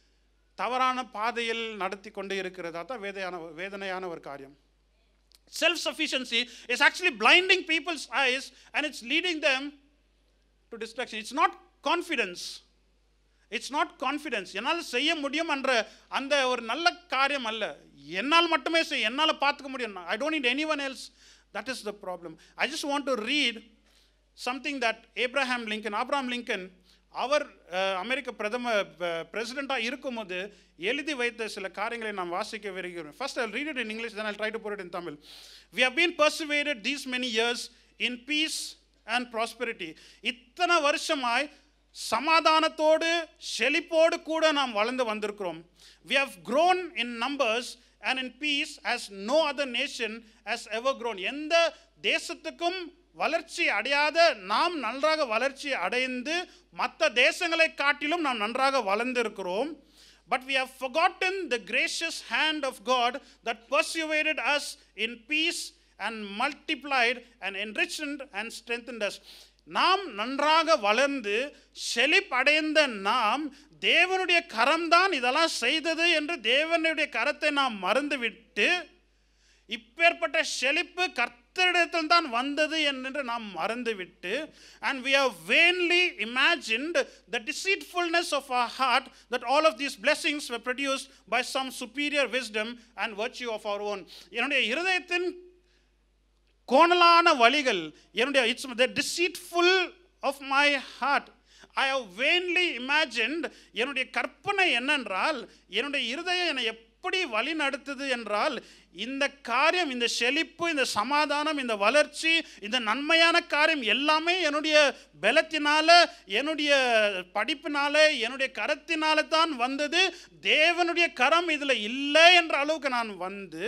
தவறான பாதையில் நடத்தி கொண்டு இருக்கிறதா தான் வேதையான வேதனையான ஒரு காரியம் self sufficiency is actually blinding people's eyes and it's leading them to distraction it's not confidence it's not confidence என்னால் செய்ய முடியும் என்ற அந்த ஒரு நல்ல காரியம் அல்ல என்னால் மட்டுமே செய்ய என்னால் பார்த்துக்க முடியும் I don't need anyone else that is the problem I just want to read something that Abraham Lincoln Abraham Lincoln அவர் அஹ், அமெரிக்க பிரதம பிரசிடெண்ட்டாக இருக்கும்போது எழுதி வைத்த சில காரியங்களை நான் வாசிக்க விரும்புகிறேன் first I read it in English then I'll try to put it in Tamil. We have been persevered these many years in peace and prosperity. இத்தனை வருஷமாய் சமாதானத்தோடு செழிப்போடு கூட நாம் வளர்ந்து வந்திருக்கிறோம் we have grown in numbers and in peace as no other nation has ever grown எந்த தேசத்துக்கும் வளர்ச்சி அடையாத நாம் நன்றாக வளர்ச்சி அடைந்து மற்ற தேசங்களை காட்டிலும் நாம் நன்றாக வளர்ந்திருக்கிறோம் But we have forgotten the gracious hand of God that persevered us in peace and multiplied and enriched and strengthened us. நாம் நன்றாக வளர்ந்து செழிப்படைந்த நாம் தேவனுடைய கரம்தான் இதெல்லாம் செய்தது என்று தேவனுடைய கரத்தை நாம் மறந்துவிட்டு இப்பேற்பட்ட செழிப்பு கர்த்தரிடத்தில் தான் வந்தது என்று நாம் மறந்துவிட்டு and we have vainly imagined the deceitfulness of our heart that all of these blessings were produced by some superior wisdom and virtue of our own என்னுடைய இருதயத்தின் கோணலான வழிகள் என்னுடைய it's the deceitful of my heart I have vainly imagined என்னுடைய கற்பனை என்னென்றால் என்னுடைய இருதயம் என்னை எப்படி வழி நடத்துது என்றால் இந்த காரியம் இந்த செழிப்பு இந்த சமாதானம் இந்த வளர்ச்சி இந்த நன்மையான காரியம் எல்லாமே என்னுடைய பலத்தினால என்னுடைய படிப்பினால என்னுடைய கரத்தினால தான் வந்தது தேவனுடைய கரம் இதில் இல்லை என்ற அளவுக்கு நான் வந்து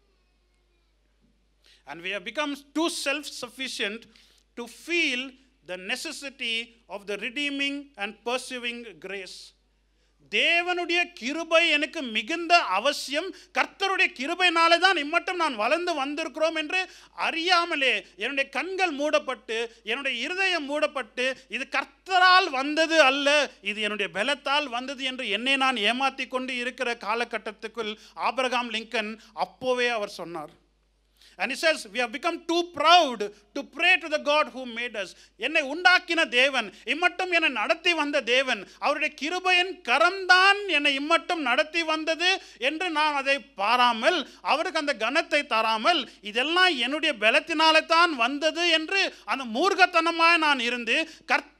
and we have become too self sufficient to feel the necessity of the redeeming and pursuing grace தேவனுடைய கிருபை எனக்கு மிகுந்த அவசியம் கர்த்தருடைய கிருபைனாலே தான் இம்மட்டும் நான் வளர்ந்து வந்திருக்கிறோம் என்று அறியாமலே என்னுடைய கண்கள் மூடப்பட்டு என்னுடைய இருதயம் மூடப்பட்டு இது கர்த்தரால் வந்தது அல்ல இது என்னுடைய பலத்தால் வந்தது என்று என்னை நான் ஏமாத்தி கொண்டு இருக்கிற காலகட்டத்துக்குள் ஆபிரகாம் லிங்கன் அப்போவே அவர் சொன்னார் And he says, We have become too proud to pray to the God who made us. என்னை உண்டாக்கின தேவன் இம்மட்டும் என்னை நடத்தி வந்த தேவன் அவருடைய கிருபையின் கரம்தான் என்னை இம்மட்டும் நடத்தி வந்தது என்று நான் அதை பாராமல் அவருக்கு அந்த கனத்தை தராமல் இதெல்லாம் என்னுடைய பலத்தினாலே தான் வந்தது என்று அந்த மூர்க்கத்தனமாய் நான் இருந்து கர்த்த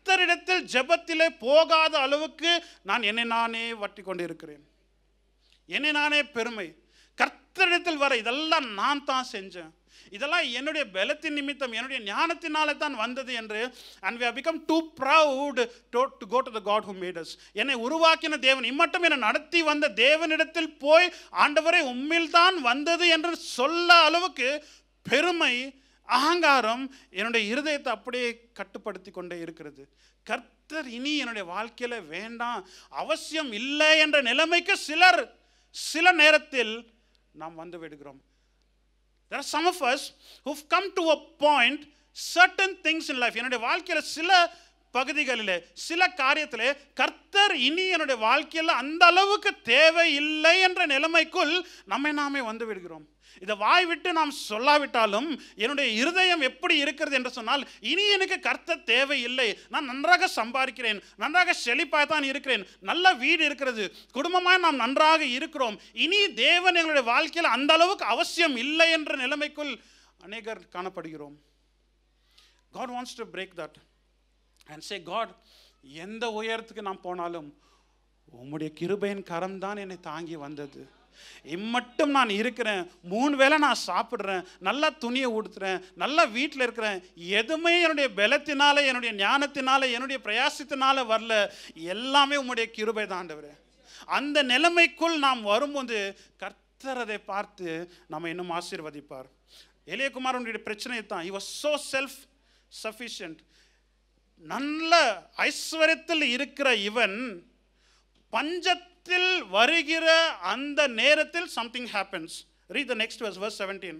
கர்த்தரிடத்தில் ஜெபத்திலே போகாத அளவுக்கு நான் என்னை நானே வட்டி கொண்டு இருக்கிறேன் என்னை நானே பெருமை கர்த்தரிடத்தில் வர இதெல்லாம் நான் தான் செஞ்சேன் இதெல்லாம் என்னுடைய பலத்தின் நிமித்தம் என்னுடைய ஞானத்தினாலே தான் வந்தது என்று and we have become too proud to, to go to the God who made us என்னை உருவாக்கின தேவன் இம்மட்டும் என்னை நடத்தி வந்த தேவனிடத்தில் போய் ஆண்டவரை உம்மில் தான் வந்தது என்று சொல்ல அளவுக்கு பெருமை அகங்காரம் என்னுடைய இருதயத்தை அப்படியே கட்டுப்படுத்தி கொண்டே இருக்கிறது கர்த்தர் இனி என்னுடைய வாழ்க்கையில வேண்டாம் அவசியம் இல்லை என்ற நிலைமைக்கு சிலர் சில நேரத்தில் நாம் வந்து விடுகிறோம் there are some of us who've come to a point certain things in life என்னுடைய வாழ்க்கையில் சில பகுதிகளிலே சில காரியத்திலே கர்த்தர் இனி என்னுடைய வாழ்க்கையில் அந்த அளவுக்கு தேவை இல்லை என்ற நிலைமைக்குள் நம்மை நாமே வந்து விடுகிறோம் இதை வாய் விட்டு நாம் சொல்லாவிட்டாலும் என்னுடைய இருதயம் எப்படி இருக்கிறது என்று சொன்னால் இனி எனக்கு கர்த்தர் தேவை இல்லை நான் நன்றாக சம்பாதிக்கிறேன் நன்றாக செழிப்பாக தான் இருக்கிறேன் நல்ல வீடு இருக்கிறது குடும்பமாக நாம் நன்றாக இருக்கிறோம் இனி தேவன் எங்களுடைய வாழ்க்கையில் அந்த அளவுக்கு அவசியம் இல்லை என்ற நிலைமைக்குள் அநேகர் காணப்படுகிறோம் God wants to break that and say God எந்த உயரத்துக்கு நான் போனாலும் உம்முடைய கிருபையின் கரம் தான் என்னை தாங்கி வந்தது இம்மட்டும் நான் இருக்கிறேன் மூணு வேளை நான் சாப்பிட்றேன் நல்லா துணியை உடுத்துறேன் நல்லா வீட்டில் இருக்கிறேன் எதுவுமே என்னுடைய பலத்தினால என்னுடைய ஞானத்தினால என்னுடைய பிரயாசத்தினால வரல எல்லாமே உம்முடைய கிருபை தான் ஆண்டவரே அந்த நிலைமைக்குள் நாம் வரும்போது கர்த்தர் அதை பார்த்து நம்ம இன்னும் ஆசீர்வதிப்பார் எளியகுமாரனுடைய பிரச்சனை தான் he was so self sufficient நல்ல ஐஸ்வர்யத்தில் இருக்கிற இவன் பஞ்சத்தில் வருகிற அந்த நேரத்தில் something happens read the next verse verse 17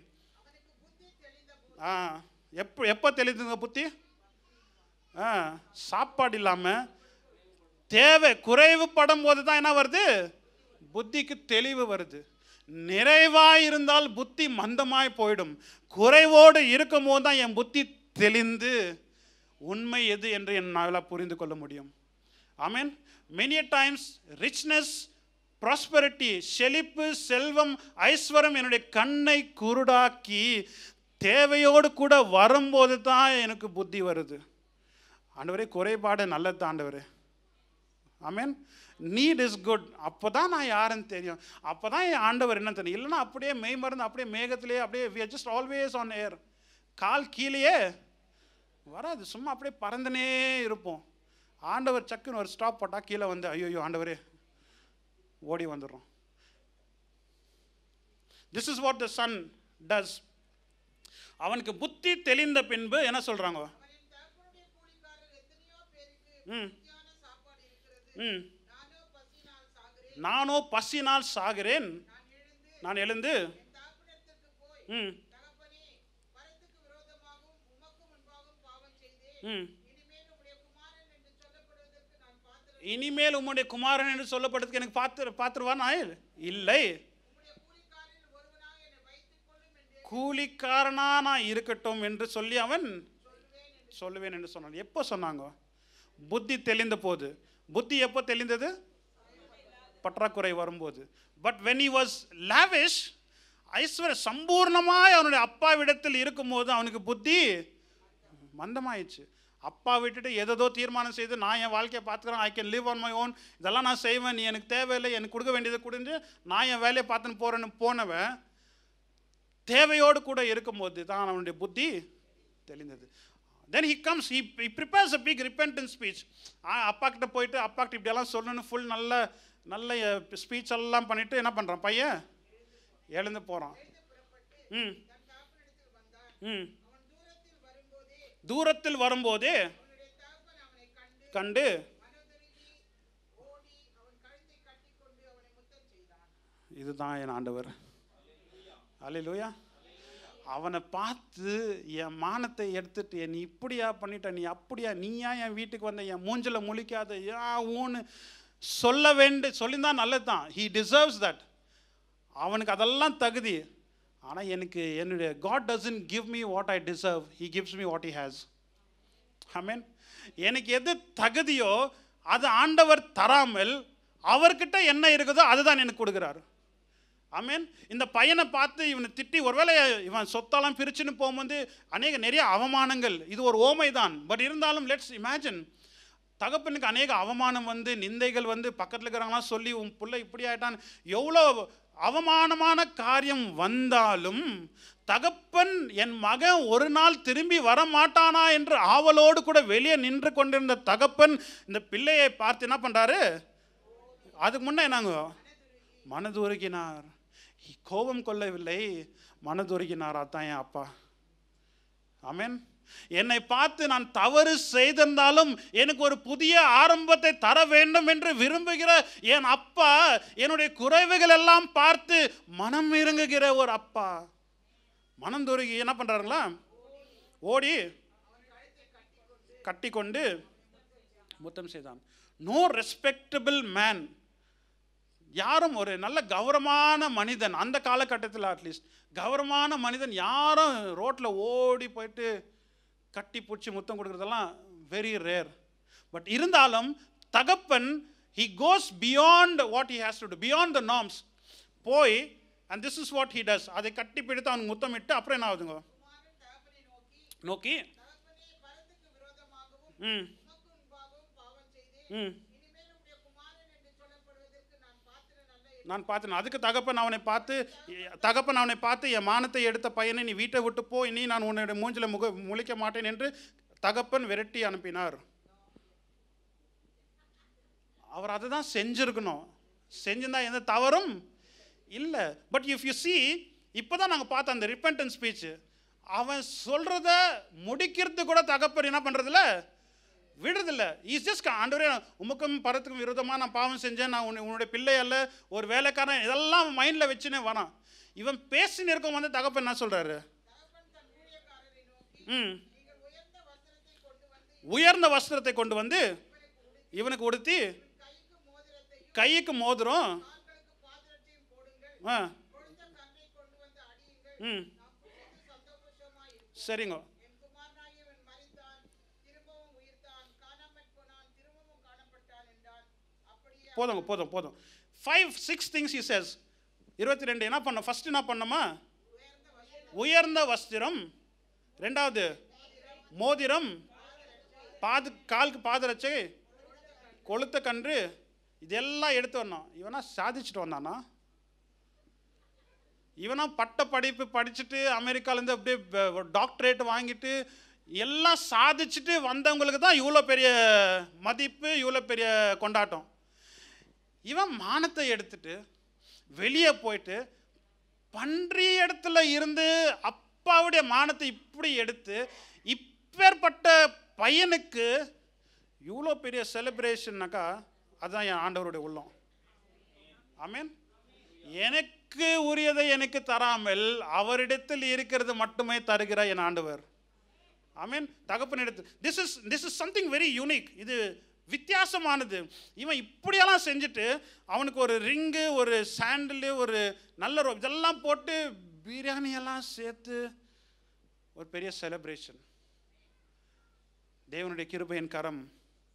ஆ எப்போ எப்போ தெளிதுங்க புத்தி ஆ சாப்பாடு இல்லாமல் தேவை குறைவுப்படும் போது தான் என்ன வருது புத்திக்கு தெளிவு வருது நிறைவாய் இருந்தால் புத்தி மந்தமாய் போயிடும் குறைவோடு இருக்கும் போது தான் என் புத்தி தெளிந்து உண்மை எது என்று என்னால் புரிந்து கொள்ள முடியும் ஆமீன் மெனி டைம்ஸ் ரிச்னஸ் ப்ராஸ்பரிட்டி செழிப்பு செல்வம் ஐஸ்வரம் என்னுடைய கண்ணை குருடாக்கி தேவையோடு கூட வரும்போது தான் எனக்கு புத்தி வருது ஆண்டவரே குறைபாடு நல்லது ஆண்டவரே ஆமீன் நீட் இஸ் குட் அப்போ தான் நான் யாருன்னு தெரியும் அப்போ தான் என் ஆண்டவர் என்ன தெரியும் இல்லைன்னா அப்படியே மெய் மருந்து அப்படியே மேகத்திலேயே அப்படியே we just always on air கால் கீழேயே வராது சும்மா அப்படியே பறந்துனே இருப்போம் ஆண்டவர் சக்குன்னு ஒரு ஸ்டாப் போட்டால் கீழே வந்து ஐயோ ஆண்டவரே ஓடி வந்துடுறோம் this is what the son does அவனுக்கு புத்தி தெளிந்த பின்பு என்ன சொல்கிறாங்க அவனின் தகப்பனுடைய கூலிக்காரர் எத்தனையோ பேருக்கு ம் மத்தியான சாப்பாடு இருக்கிறது ம் நானோ பசியினால் சாகிறேன் நானோ பசினால் சாகிறேன் நான் நான் எழுந்து எழுந்து என் தகப்பனிடத்திற்கு போய் ம் தகப்பனே பரத்துக்கு விரோதமாகவும் உமக்கு முன்பாகவும் பாவம் செய்தேன் ம் இனிமேல் உம்முடைய குமாரன் என்று சொல்லப்படுவதற்கு நான் பாத்திரம் இனிமேல் உம்முடைய குமாரன் என்று சொல்லப்படுறதுக்கு எனக்கு பார்த்து பார்த்துருவான் ஆயில் இல்லை உம்முடைய கூலிக்காரில் ஒருவனாக என்னை வைத்துக் கொள்ளும் என்று கூலிக்காரனா நான் இருக்கட்டும் என்று சொல்லி அவன் சொல்லுவேன் என்று சொன்னான் எப்போ சொன்னாங்க புத்தி தெளிந்த போது புத்தி எப்போ தெளிந்தது பற்றாக்குறை வரும்போது but when he was lavish ஐஸ்வர்ய சம்பூர்ணமாய் அவனுடைய அப்பாவிடத்தில் இருக்கும்போது அவனுக்கு புத்தி மந்தமாயிடுச்சு அப்பா விட்டுட்டு எதோ தீர்மானம் செய்து நான் என் வாழ்க்கையை பார்த்துக்கிறேன் I can live on my own இதெல்லாம் நான் செய்வேன் நீ எனக்கு தேவையில்லை எனக்கு கொடுக்க வேண்டியதை கொடுத்து நான் என் வேலையை பார்த்துன்னு போகிறேன்னு போனவன் தேவையோடு கூட இருக்கும்போது தான் அவனுடைய புத்தி தெளிந்தது then he comes he he prepares a big repentance speech அப்பா கிட்ட போயிட்டு அப்பா கிட்ட இப்படியெல்லாம் சொல்லணும்னு ஃபுல் நல்ல நல்ல ஸ்பீச் எல்லாம் பண்ணிட்டு என்ன பண்ணுறான் பையன் எழுந்து போகிறான் ம் தன் தகப்பனிடத்தில் வந்தான் ம் அவன் தூரத்தில் வரும்போதே தூரத்தில் வரும்போதே அவனுடைய தகப்பன் அவனை கண்டு கண்டு மனதுருகி ஓடி அவன் கழுத்தை கட்டிக்கொண்டு அவனை முத்தம் செய்தான் இதுதான் என் ஆண்டவர் அல்லேலூயா அவனை பார்த்து என் மானத்தை எடுத்துட்டு நீ இப்படியா பண்ணிட்ட நீ அப்படியா நீயா என் வீட்டுக்கு வந்த என் மூஞ்சில முழிக்காத யா ஊன்னு சொல்ல வேண்டு சொல்லியிருந்தா நல்லது தான் ஹீ டிசர்வ்ஸ் தட் அவனுக்கு அதெல்லாம் தகுதி ஆனால் எனக்கு என்னுடைய God doesn't give me what I deserve he gives me what he has ஆமென் எனக்கு எது தகுதியோ அது ஆண்டவர் தராமல் அவர்கிட்ட என்ன இருக்குதோ அதுதான் எனக்கு கொடுக்குறாரு ஆமென் இந்த பையனை பார்த்து இவனை திட்டி ஒருவேளை இவன் சொத்தெல்லாம் பிரிச்சுன்னு போகும்போது அநேக நிறைய அவமானங்கள் இது ஒரு ஓமை தான் பட் இருந்தாலும் லெட்ஸ் இமேஜின் தகப்பனுக்கு அநேக அவமானம் வந்து நிந்தைகள் வந்து பக்கத்தில் இருக்கிறவங்களாம் சொல்லி உன் புள்ள இப்படி ஆயிட்டான் எவ்வளோ அவமானமான காரியம் வந்தாலும் தகப்பன் என் மகன் ஒரு நாள் திரும்பி வர மாட்டானா என்று ஆவலோடு கூட வெளியே நின்று கொண்டிருந்த தகப்பன் இந்த பிள்ளையை பார்த்து என்ன பண்றாரு அதுக்கு முன்னே என்னங்க மனதுருகினார் கோபம் கொள்ளவில்லை மனதுருகினாரா தான் என் அப்பா ஆமென் என்னை பார்த்து நான் தவறு செய்திருந்தாலும் எனக்கு ஒரு புதிய ஆரம்பத்தை தர வேண்டும் என்று விரும்புகிற என் அப்பா என்னுடைய குறைவுகள் எல்லாம் பார்த்து மனம் இறங்குகிற ஒரு அப்பா மனம் துருகி என்ன பண்றாருங்களா ஓடி கட்டிக்கொண்டு முத்தம் செய்தான் நோ ரெஸ்பெக்டபிள் மேன் யாரும் ஒரு நல்ல கௌரவமான மனிதன் அந்த காலகட்டத்தில் அட்லீஸ்ட் கௌரவமான மனிதன் யாரும் ரோட்டில் ஓடி போயிட்டு கட்டி பிடிச்சி முத்தம் கொடுக்குறதெல்லாம் வெரி ரேர் பட் இருந்தாலும் தகப்பன் he goes beyond what he has to do beyond the norms போய் and this is what he does அதை கட்டி பிடித்து அவனுக்கு முத்தமிட்டு அப்புறம் என்ன ஆகுதுங்க குமாரன் தகப்பனை நோக்கி நோக்கி தகப்பனே பரத்துக்கு விரோதமாகவும் ம் உமக்கு முன்பாகவும் பாவம் செய்தேன் ம் இனிமேல் உம்முடைய குமாரன் என்று சொல்லப்படுவதற்கு நான் பாத்திரன் அல்ல நான் பார்த்தேன் அதுக்கு தகப்பன் அவனை பார்த்து தகப்பன் அவனை பார்த்து என் மானத்தை எடுத்த பையனை நீ வீட்டை விட்டு போ இனி நான் உன்னுடைய மூஞ்சில முக முழிக்க மாட்டேன் என்று தகப்பன் விரட்டி அனுப்பினார் அவர் அதை தான் செஞ்சிருக்கணும் செஞ்சிருந்தா எந்த தவறும் இல்லை பட் இஃப் யூ see இப்போ தான் நாங்கள் பார்த்தோம் அந்த ரிப்பன்டன் ஸ்பீச் அவன் சொல்கிறத முடிக்கிறது கூட தகப்பன் என்ன பண்ணுறதில்ல விடுறதில்ல இஸ் ஜஸ்ட் ஆண்டவரே உமக்கும் பரத்துக்கும் விரோதமாக நான் பாவம் செஞ்சேன் நான் உன்னை- உன்னுடைய பிள்ளை அல்ல ஒரு வேலைக்காரன் இதெல்லாம் மைண்டில் வச்சுனே வரான் இவன் பேசின்னு இருக்கும் வந்து தகப்பன் என்ன சொல்கிறாரு தகப்பன் தன் ஊழியக்காரரை நோக்கி ம் நீங்கள் உயர்ந்த வஸ்திரத்தை கொண்டு வந்து உயர்ந்த வஸ்திரத்தை கொண்டு வந்து இவனுக்கு உடுத்தி கைக்கு மோதிரத்தையும் கைக்கு மோதிரம் கால்களுக்கு பாதரட்டையும் போடுங்கள் ஆ கொழுந்த கன்றை கொண்டு வந்து அடியுங்கள் ம் நாம் புசித்து சந்தோஷமாய் இருப்போம் சரிங்க என் குமாரனாகியவன் மரித்தான் திரும்பவும் உயிர்த்தான் காணாமற் போனான் திரும்பவும் காணப்பட்டான் என்றான் அப்படியே போதுங்க போதும் போதும் five six things he says இருபத்தி ரெண்டு என்ன பண்ணோம் ஃபர்ஸ்ட் என்ன பண்ணோமா உயர்ந்த வஸ்திரம் ரெண்டாவது மோதிரம் பாது காலுக்கு பாதரட்சை கொளுத்த கன்று இதெல்லாம் எடுத்து வந்தோம் இவனா சாதிச்சுட்டு வந்தானா இவனா பட்ட படிப்பு படிச்சுட்டு அமெரிக்காலேருந்து அப்படியே டாக்டரேட் வாங்கிட்டு எல்லாம் சாதிச்சுட்டு வந்தவங்களுக்கு தான் இவ்வளோ பெரிய மதிப்பு இவ்வளோ பெரிய கொண்டாட்டம் இவன் மானத்தை எடுத்துட்டு வெளியே போயிட்டு பன்றி இடத்துல இருந்து அப்பாவுடைய மானத்தை இப்படி எடுத்து இப்பேற்பட்ட பையனுக்கு இவ்வளோ பெரிய செலிப்ரேஷன்னாக்கா அதுதான் என் ஆண்டவருடைய உள்ளம் ஆமென் எனக்கு உரியதை எனக்கு தராமல் அவரிடத்தில் இருக்கிறது மட்டுமே தருகிற என் ஆண்டவர் ஆமென் தகப்பன் எடுத்து this is this is something very unique இது வித்தியாசமானது இவன் இப்படியெல்லாம் செஞ்சுட்டு அவனுக்கு ஒரு ரிங்கு ஒரு சாண்டிலு ஒரு நல்ல ரோ இதெல்லாம் போட்டு பிரியாணியெல்லாம் சேர்த்து ஒரு பெரிய செலிப்ரேஷன் தேவனுடைய கிருபையின் கரம்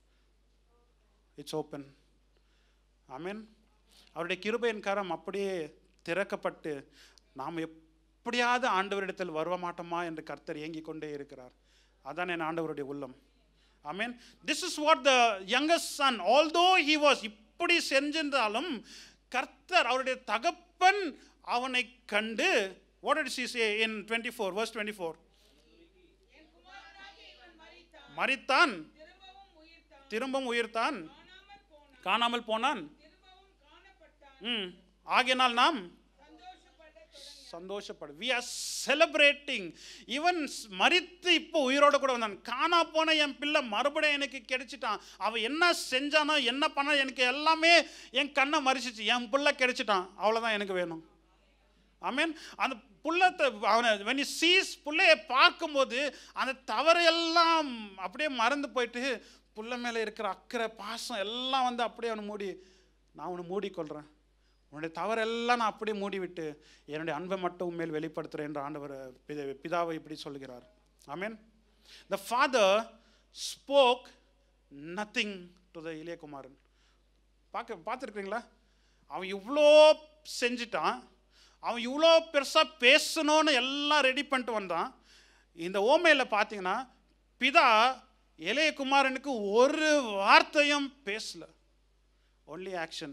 இட்ஸ் ஓப்பன் ஆமென் அவருடைய கிருபையின் கரம் அப்படியே திறக்கப்பட்டு நாம் எப்படியாவது ஆண்டவரிடத்தில் வருவ மாட்டோமா என்று கர்த்தர் ஏங்கிக் கொண்டே இருக்கிறார் அதான் என் ஆண்டவருடைய உள்ளம் ஆமென் this is what the youngest son although he was இப்படி செஞ்சிருந்தாலும் கர்த்தர் அவருடைய தகப்பன் அவனை கண்டு what it is in twenty four verse twenty four என் குமாரனாகிய இவன் மரித்தான் மறித்தான் திரும்பவும் உயிர்த்தான் திரும்பவும் உயிர்த்தான் காணாமற் போனான் காணாமல் போனான் திரும்பவும் காணப்பட்டான் ம் ஆகினால் நாம் சந்தோஷப்பட சந்தோஷப்படு வி ஆர் செலிப்ரேட்டிங் இவன் மறித்து இப்போ உயிரோட கூட வந்தான் காணா போன என் பிள்ளை மறுபடியும் எனக்கு கிடைச்சிட்டான் அவன் என்ன செஞ்சானோ என்ன பண்ண எனக்கு எல்லாமே என் கண்ணை மறிச்சிச்சு என் பிள்ளை கிடைச்சிட்டான் அவ்வளோதான் எனக்கு வேணும் ஆமீன் அந்த புள்ளத்தை அவனை when he sees புள்ளையை பார்க்கும்போது அந்த தவறையெல்லாம் அப்படியே மறந்து போயிட்டு புள்ள மேலே இருக்கிற அக்கறை பாசம் எல்லாம் வந்து அப்படியே அவனை மூடி நான் அவனை மூடிக்கொள்கிறேன் உன்னுடைய தவறெல்லாம் நான் அப்படியே மூடிவிட்டு என்னுடைய அன்பை மட்டும் உண்மையில் வெளிப்படுத்துகிறேன் என்று ஆண்டவர் பித- பிதாவை இப்படி சொல்கிறார் ஆமீன் the father spoke nothing to the இளையகுமாரன் பார்க்க பார்த்துருக்குறீங்களா அவன் இவ்வளோ செஞ்சிட்டான் அவன் இவ்வளோ பெருசாக பேசணும்னு எல்லாம் ரெடி பண்ணிட்டு வந்தான் இந்த ஓமையில் பார்த்தீங்கன்னா பிதா இளைய குமாரனுக்கு ஒரு வார்த்தையும் பேசல only action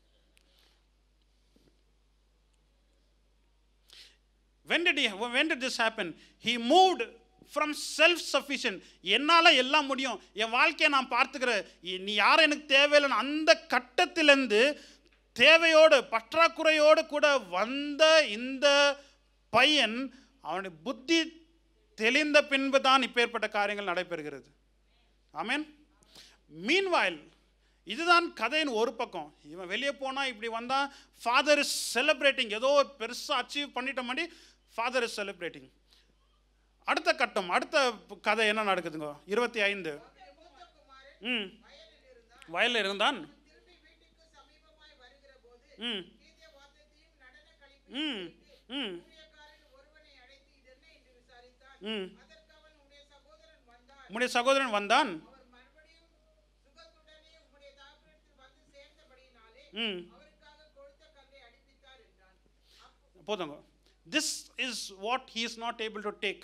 when did he when did this happen he moved from self sufficient என்னால் எல்லாம் முடியும் என் வாழ்க்கையை நான் பார்த்துக்கிறேன் இ- நீ யாரும் எனக்கு தேவையில்லைன்னு அந்த கட்டத்திலேருந்து தேவையோடு பற்றாக்குறையோடு கூட வந்த இந்த பையன் அவனுடைய புத்தி தெளிந்த பின்பு தான் இப்பேற்பட்ட காரியங்கள் நடைபெறுகிறது ஆமென் மீன்வாயில் இதுதான் கதையின் ஒரு பக்கம் இவன் வெளியே போனால் இப்படி வந்தால் ஃபாதர் இஸ் செலிப்ரேட்டிங் ஏதோ பெருசாக அச்சீவ் பண்ணிட்ட மாதிரி ஃபாதர் இஸ் செலிப்ரேட்டிங் அடுத்த கட்டம் அடுத்த கதை என்ன நடக்குதுங்க இருபத்தி ஐந்து ம் வயலில் இருந்தான் திரும்பி வீட்டுக்கு சமீபமாய் வருகிற போது ம் கீதே வாத்தியத்தையும் நடன கழிப்பையும் ம் ம் ஊழியக்காரன் ஒருவனை அழைத்து இதென்ன என்று விசாரித்தான் ம் அதற்கு அவன் உடைய சகோதரன் வந்தான் உம்முடைய சகோதரன் வந்தான் அவர் மறுபடியும் சுகத்துடனே உம்முடைய தகப்பனிடத்தில் வந்து சேர்ந்தபடியினாலே ம் அவருக்காக கொழுத்த கல்லை அடிப்பித்தார் என்றான் அப்போ போதுங்க this is what he is not able to take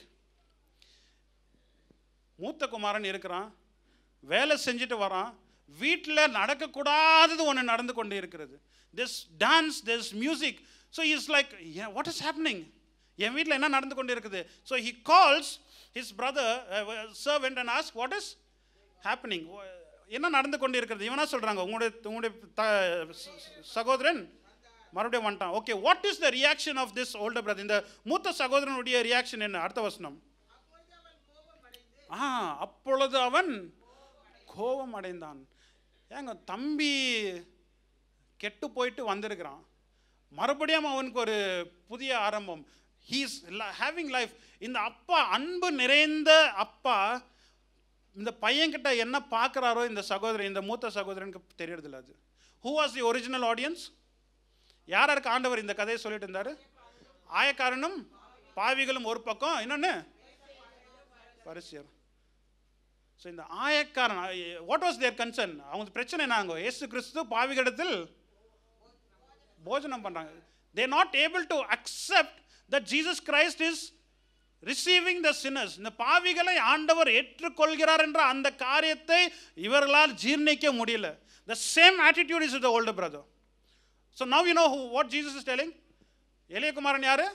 மூத்த குமாரன் இருக்கிறான் வேலை செஞ்சுட்டு வரான் வீட்டில் நடக்கக்கூடாதது ஒன்று நடந்து கொண்டு இருக்கிறது this dance this music so is like what is happening என் வீட்டில் என்ன நடந்து கொண்டு இருக்குது so he calls his brother servant and ask what is happening என்ன நடந்து கொண்டு இருக்கிறது இவனா சொல்கிறாங்க உங்களுடைய உங்களுடைய த- ச- சகோதரன் மறுபடியும் வந்துட்டான் okay what is the reaction of this older brother இந்த மூத்த சகோதரனுடைய ரியாக்ஷன் என்ன அடுத்த வசனம் ஆ அப்பொழுது அவன் கோபம் அடைந்தான் ஏங்க தம்பி கெட்டு போயிட்டு வந்திருக்கிறான் மறுபடியும் அவனுக்கு ஒரு புதிய ஆரம்பம் ஹீஸ் ஹேவிங் லைஃப் இந்த அப்பா அன்பு நிறைந்த அப்பா இந்த பையன்கிட்ட என்ன பார்க்குறாரோ இந்த சகோதரன் இந்த மூத்த சகோதரனுக்கு தெரியறதில்ல அது who was the original audience யார் யாருக்கு ஆண்டவர் இந்த கதையை சொல்லிட்டு இருந்தாரு ஆயக்காரனும் பாவிகளும் ஒரு பக்கம் இன்னொன்று பரிசியர் ஸோ இந்த ஆயக்காரன் வாட் வாஸ் தேர் கன்சர்ன் அவங்க பிரச்சனை என்னாங்க இயேசு கிறிஸ்து பாவிகளிடத்தில் போஜனம் பண்ணுறாங்க they not able to accept that Jesus Christ is receiving the sinners இந்த பாவிகளை ஆண்டவர் ஏற்றுக்கொள்கிறார் என்ற அந்த காரியத்தை இவர்களால் ஜீர்ணிக்க முடியல the same attitude is the older brother so now you know what Jesus is telling எளியகுமாரன் யாரு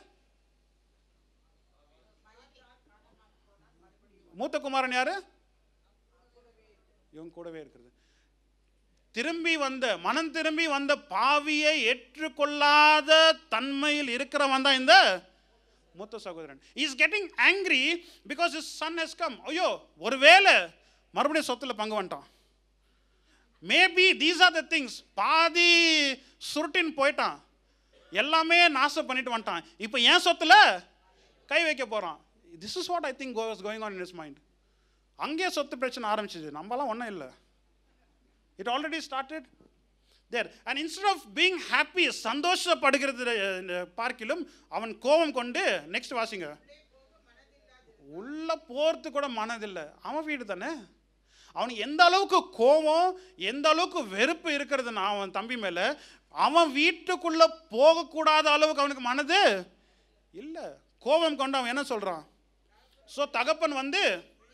மூத்த குமாரன் யாரு இவங்க கூடவே இருக்கிறது திரும்பி வந்த மனம் திரும்பி வந்த பாவியை ஏற்றுக்கொள்ளாத தன்மையில் இருக்கிறவன் தான் இந்த மூத்த சகோதரன் is getting angry because his son has come ஐயோ ஒருவேளை மறுபடியும் சொத்துல பங்கு வந்துட்டான் maybe these are the things பாதி சுருட்டின் போயிட்டான் எல்லாமே நாசம் பண்ணிட்டு வந்துட்டான் இப்போ ஏன் சொத்துல கை வைக்க போகிறான் this is what I think goes going on in his mind அங்கேயே சொத்து பிரச்சனை ஆரம்பிச்சிது நம்மலாம் ஒன்றும் இல்லை it already started there and instead of being happy சந்தோஷப்படுகிறது அஹ், பார்க்கிலும் அவன் கோபம் கொண்டு நெக்ஸ்ட் வாசிங்க உள்ள போறது கூட மனதில்லை அவன் வீடு தானே அவனுக்கு எந்த அளவுக்கு கோபம் எந்த அளவுக்கு வெறுப்பு இருக்கிறதுனா அவன் தம்பி மேலே அவன் வீட்டுக்குள்ள போகக்கூடாத அளவுக்கு அவனுக்கு மனது இல்லை கோபம் கொண்டு அவன் என்ன சொல்றான் ஸோ தகப்பன் வந்து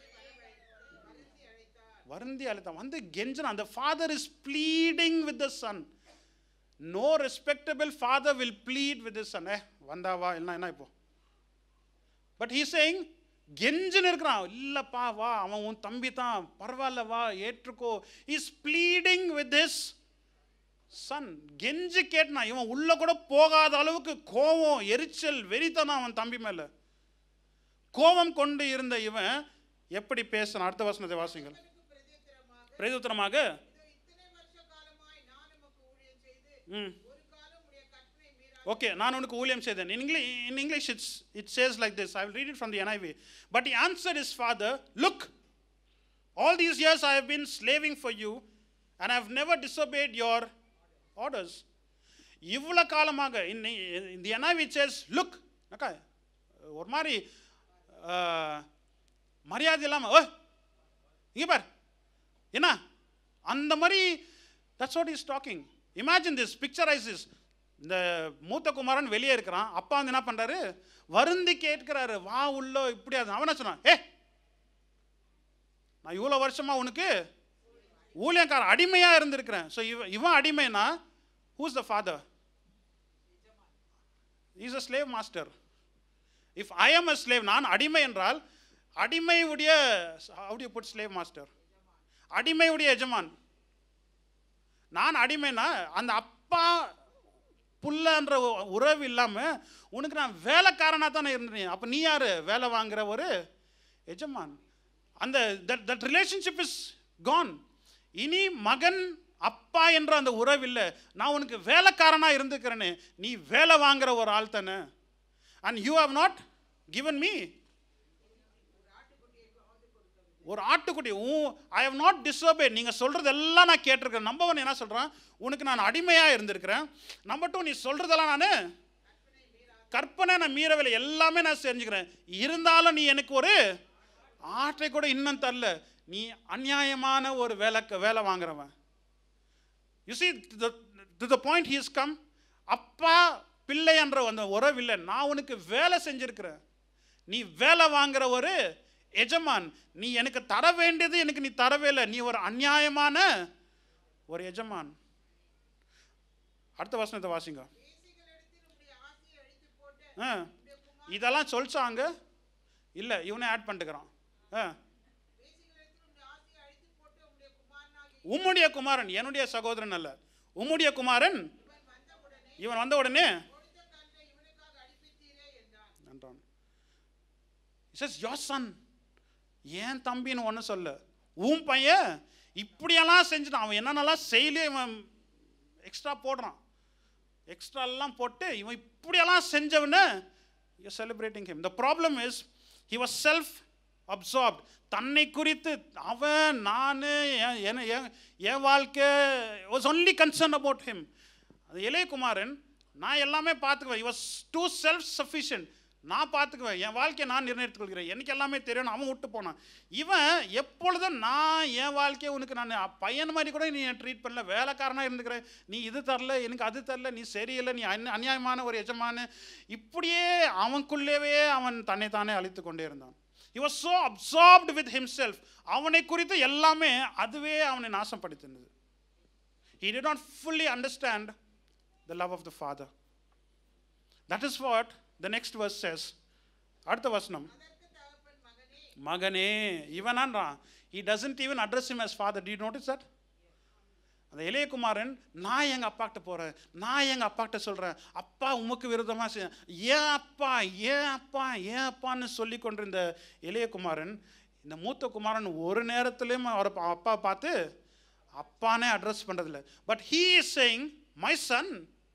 வருந்தி அழைத்தான் வந்து கெஞ்சன் அந்த father is pleading with the son no respectable father will plead with son ஏ வந்தாவா என்ன என்ன இப்போ பட் ஹீ சேயிங் கெஞ்சுன்னு இருக்கிறான் இல்லைப்பா வா அவன் உன் தம்பி தான் பரவாயில்ல வா ஏற்றுக்கோ is pleading with this son கெஞ்சு கேட்டான் இவன் உள்ள கூட போகாத அளவுக்கு கோவம் எரிச்சல் வெறித்தனம் அவன் தம்பி மேல கோபம் கொண்டு இருந்த இவன் எப்படி பேசுறான் அடுத்த வசனத்தை வாசிங்கள் பிரதியுத்தரமாக இதோ இத்தனை வருஷ காலமாய் நான் உமக்கு ஊழியம் செய்து ம் ஒரு காலம் உடைய கற்பனை மீறா ஓகே நான் உனக்கு ஊழியம் செய்தேன் in English in English it's it says like this I will read it from the NIV but he answered his father look all these years I have been slaving for you and I have never disobeyed your orders இவ்வளோ காலமாக இந்த இந்த NIV it says look அக்கா ஒரு மாதிரி அஹ், மரியாதை இல்லாமல் ஓ இங்கே பார் என்ன அந்த மாதிரி that's what is talking imagine this picturise this இந்த மூத்த குமாரன் வெளியே இருக்கிறான் அப்பா வந்து என்ன பண்றாரு வருந்தி கேட்கிறாரு வா உள்ள இப்படி அது அவன சொன்னான் ஏ நான் இவ்வளோ வருஷமா உனக்கு ஊழியக்காரன் அடிமையாக இருந்திருக்கிறேன் ஸோ இவன் இவன் அடிமைனா who's the father is a slave master if I am a slave நான் அடிமை என்றால் அடிமையுடைய how do you put slave master அடிமையுடைய எஜமான் நான் அடிமைனா அந்த அப்பா புள்ளன்ற உ- உறவு இல்லாமல் உனக்கு நான் வேலைக்காரனாக தானே இருந்தேன் அப்போ நீ யார் வேலை வாங்குற ஒரு எஜமான் அந்த that that relationship is gone இனி மகன் அப்பா என்ற அந்த உறவு இல்லை நான் உனக்கு வேலைக்காரனாக இருந்துக்கிறேன்னு நீ வேலை வாங்குற ஒரு ஆள் தானே and you have not given me ஒரு ஆட்டுக்குட்டி ஊ ஐ ஹவ் நாட் டிஸ்அபே நீங்கள் சொல்கிறதெல்லாம் நான் கேட்டிருக்கேன் நம்பர் ஒன் என்ன சொல்கிறேன் உனக்கு நான் அடிமையாக இருந்திருக்கிறேன் நம்பர் டூ நீ சொல்கிறதெல்லாம் நான் கற்பனை நான் மீறவில்லை எல்லாமே நான் செஞ்சுக்கிறேன் இருந்தாலும் நீ எனக்கு ஒரு ஆட்டை கூட இன்னும் தரல நீ அநியாயமான ஒரு வேலை வேலை வாங்குறவன் you see to the point he's come அப்பா பிள்ளை என்ற அந்த உறவு இல்லை நான் உனக்கு வேலை செஞ்சிருக்கிறேன் நீ வேலை வாங்குற ஒரு எஜமான் நீ எனக்கு தர வேண்டியது எனக்கு நீ தரவே இல்லை நீ ஒரு அநியாயமான ஒரு எஜமான் அடுத்த வசனத்தை வாசிங்க வேசிகளிடத்தில் உம்முடைய ஆசையை அழித்துப் போட்டு ஆ இதெல்லாம் சொல்லிச்சாங்க இல்லை இவனே ஆட் பண்ணிட்டுக்கிறான் ஆ வேசிகளிடத்தில் உம்முடைய ஆசையை அழித்துப் போட்டு உம்முடைய குமாரனாகிய உம்முடைய குமாரன் என்னுடைய சகோதரன் அல்ல உம்முடைய குமாரன் இவன் வந்த உடனே கொடுத்த கன்றை இவனுக்காக அடிப்பித்தீரே என்றான் என்றான் இஸ் யோர் சன் ஏன் தம்பின்னு ஒன்று சொல்ல உன் பையன் இப்படியெல்லாம் செஞ்சுட்டான் அவன் என்னென்னலாம் செயலே இவன் எக்ஸ்ட்ரா போடுறான் எக்ஸ்ட்ரா எல்லாம் போட்டு இவன் இப்படியெல்லாம் செஞ்சவன you celebrating him the problem is he was self absorbed தன்னை குறித்து அவன் நான் என் என் என் வாழ்க்கை was only concern about him அது இளையகுமாரன் நான் எல்லாமே பார்த்துக்குவேன் he was too self sufficient நான் பார்த்துக்குவேன் என் வாழ்க்கையை நான் நிர்ணயித்துக் கொள்கிறேன் எனக்கு எல்லாமே தெரியும் அவன் விட்டு போனான் இவன் எப்பொழுதும் நான் என் வாழ்க்கையை உனக்கு நான் பையன் மாதிரி கூட நீ ட்ரீட் பண்ணல வேலைக்காரனாக இருந்துக்கிறேன் நீ இது தரல எனக்கு அது தரல நீ சரியில்லை நீ அந்நிய- அநியாயமான ஒரு எஜமானு இப்படியே அவனுக்குள்ளேவே அவன் தன்னை தானே அழித்து கொண்டே இருந்தான் he was so absorbed with himself அவனை குறித்து எல்லாமே அதுவே அவனை நாசப்படுத்தினது he did not fully understand the love of the father that is what the next verse says அடுத்த வசனம் அதற்கு தகப்பன் மகனே மகனே இவனான்றான் he doesn't even address him as father do you notice that அந்த இளையகுமாரன் நான் எங்கள் அப்பாக்கிட்ட போகிறேன் நான் எங்கள் அப்பாக்கிட்ட சொல்கிறேன் அப்பா உமக்கு விரோதமாக செய் ஏன் அப்பா ஏன் அப்பா ஏன் அப்பான்னு சொல்லி கொண்டிருந்த இளையகுமாரன் இந்த மூத்த குமாரன் ஒரு நேரத்துலையும் அவர் அப்பா- அப்பா பார்த்து அப்பானே அட்ரஸ் பண்ணுறதில்ல but he is saying my son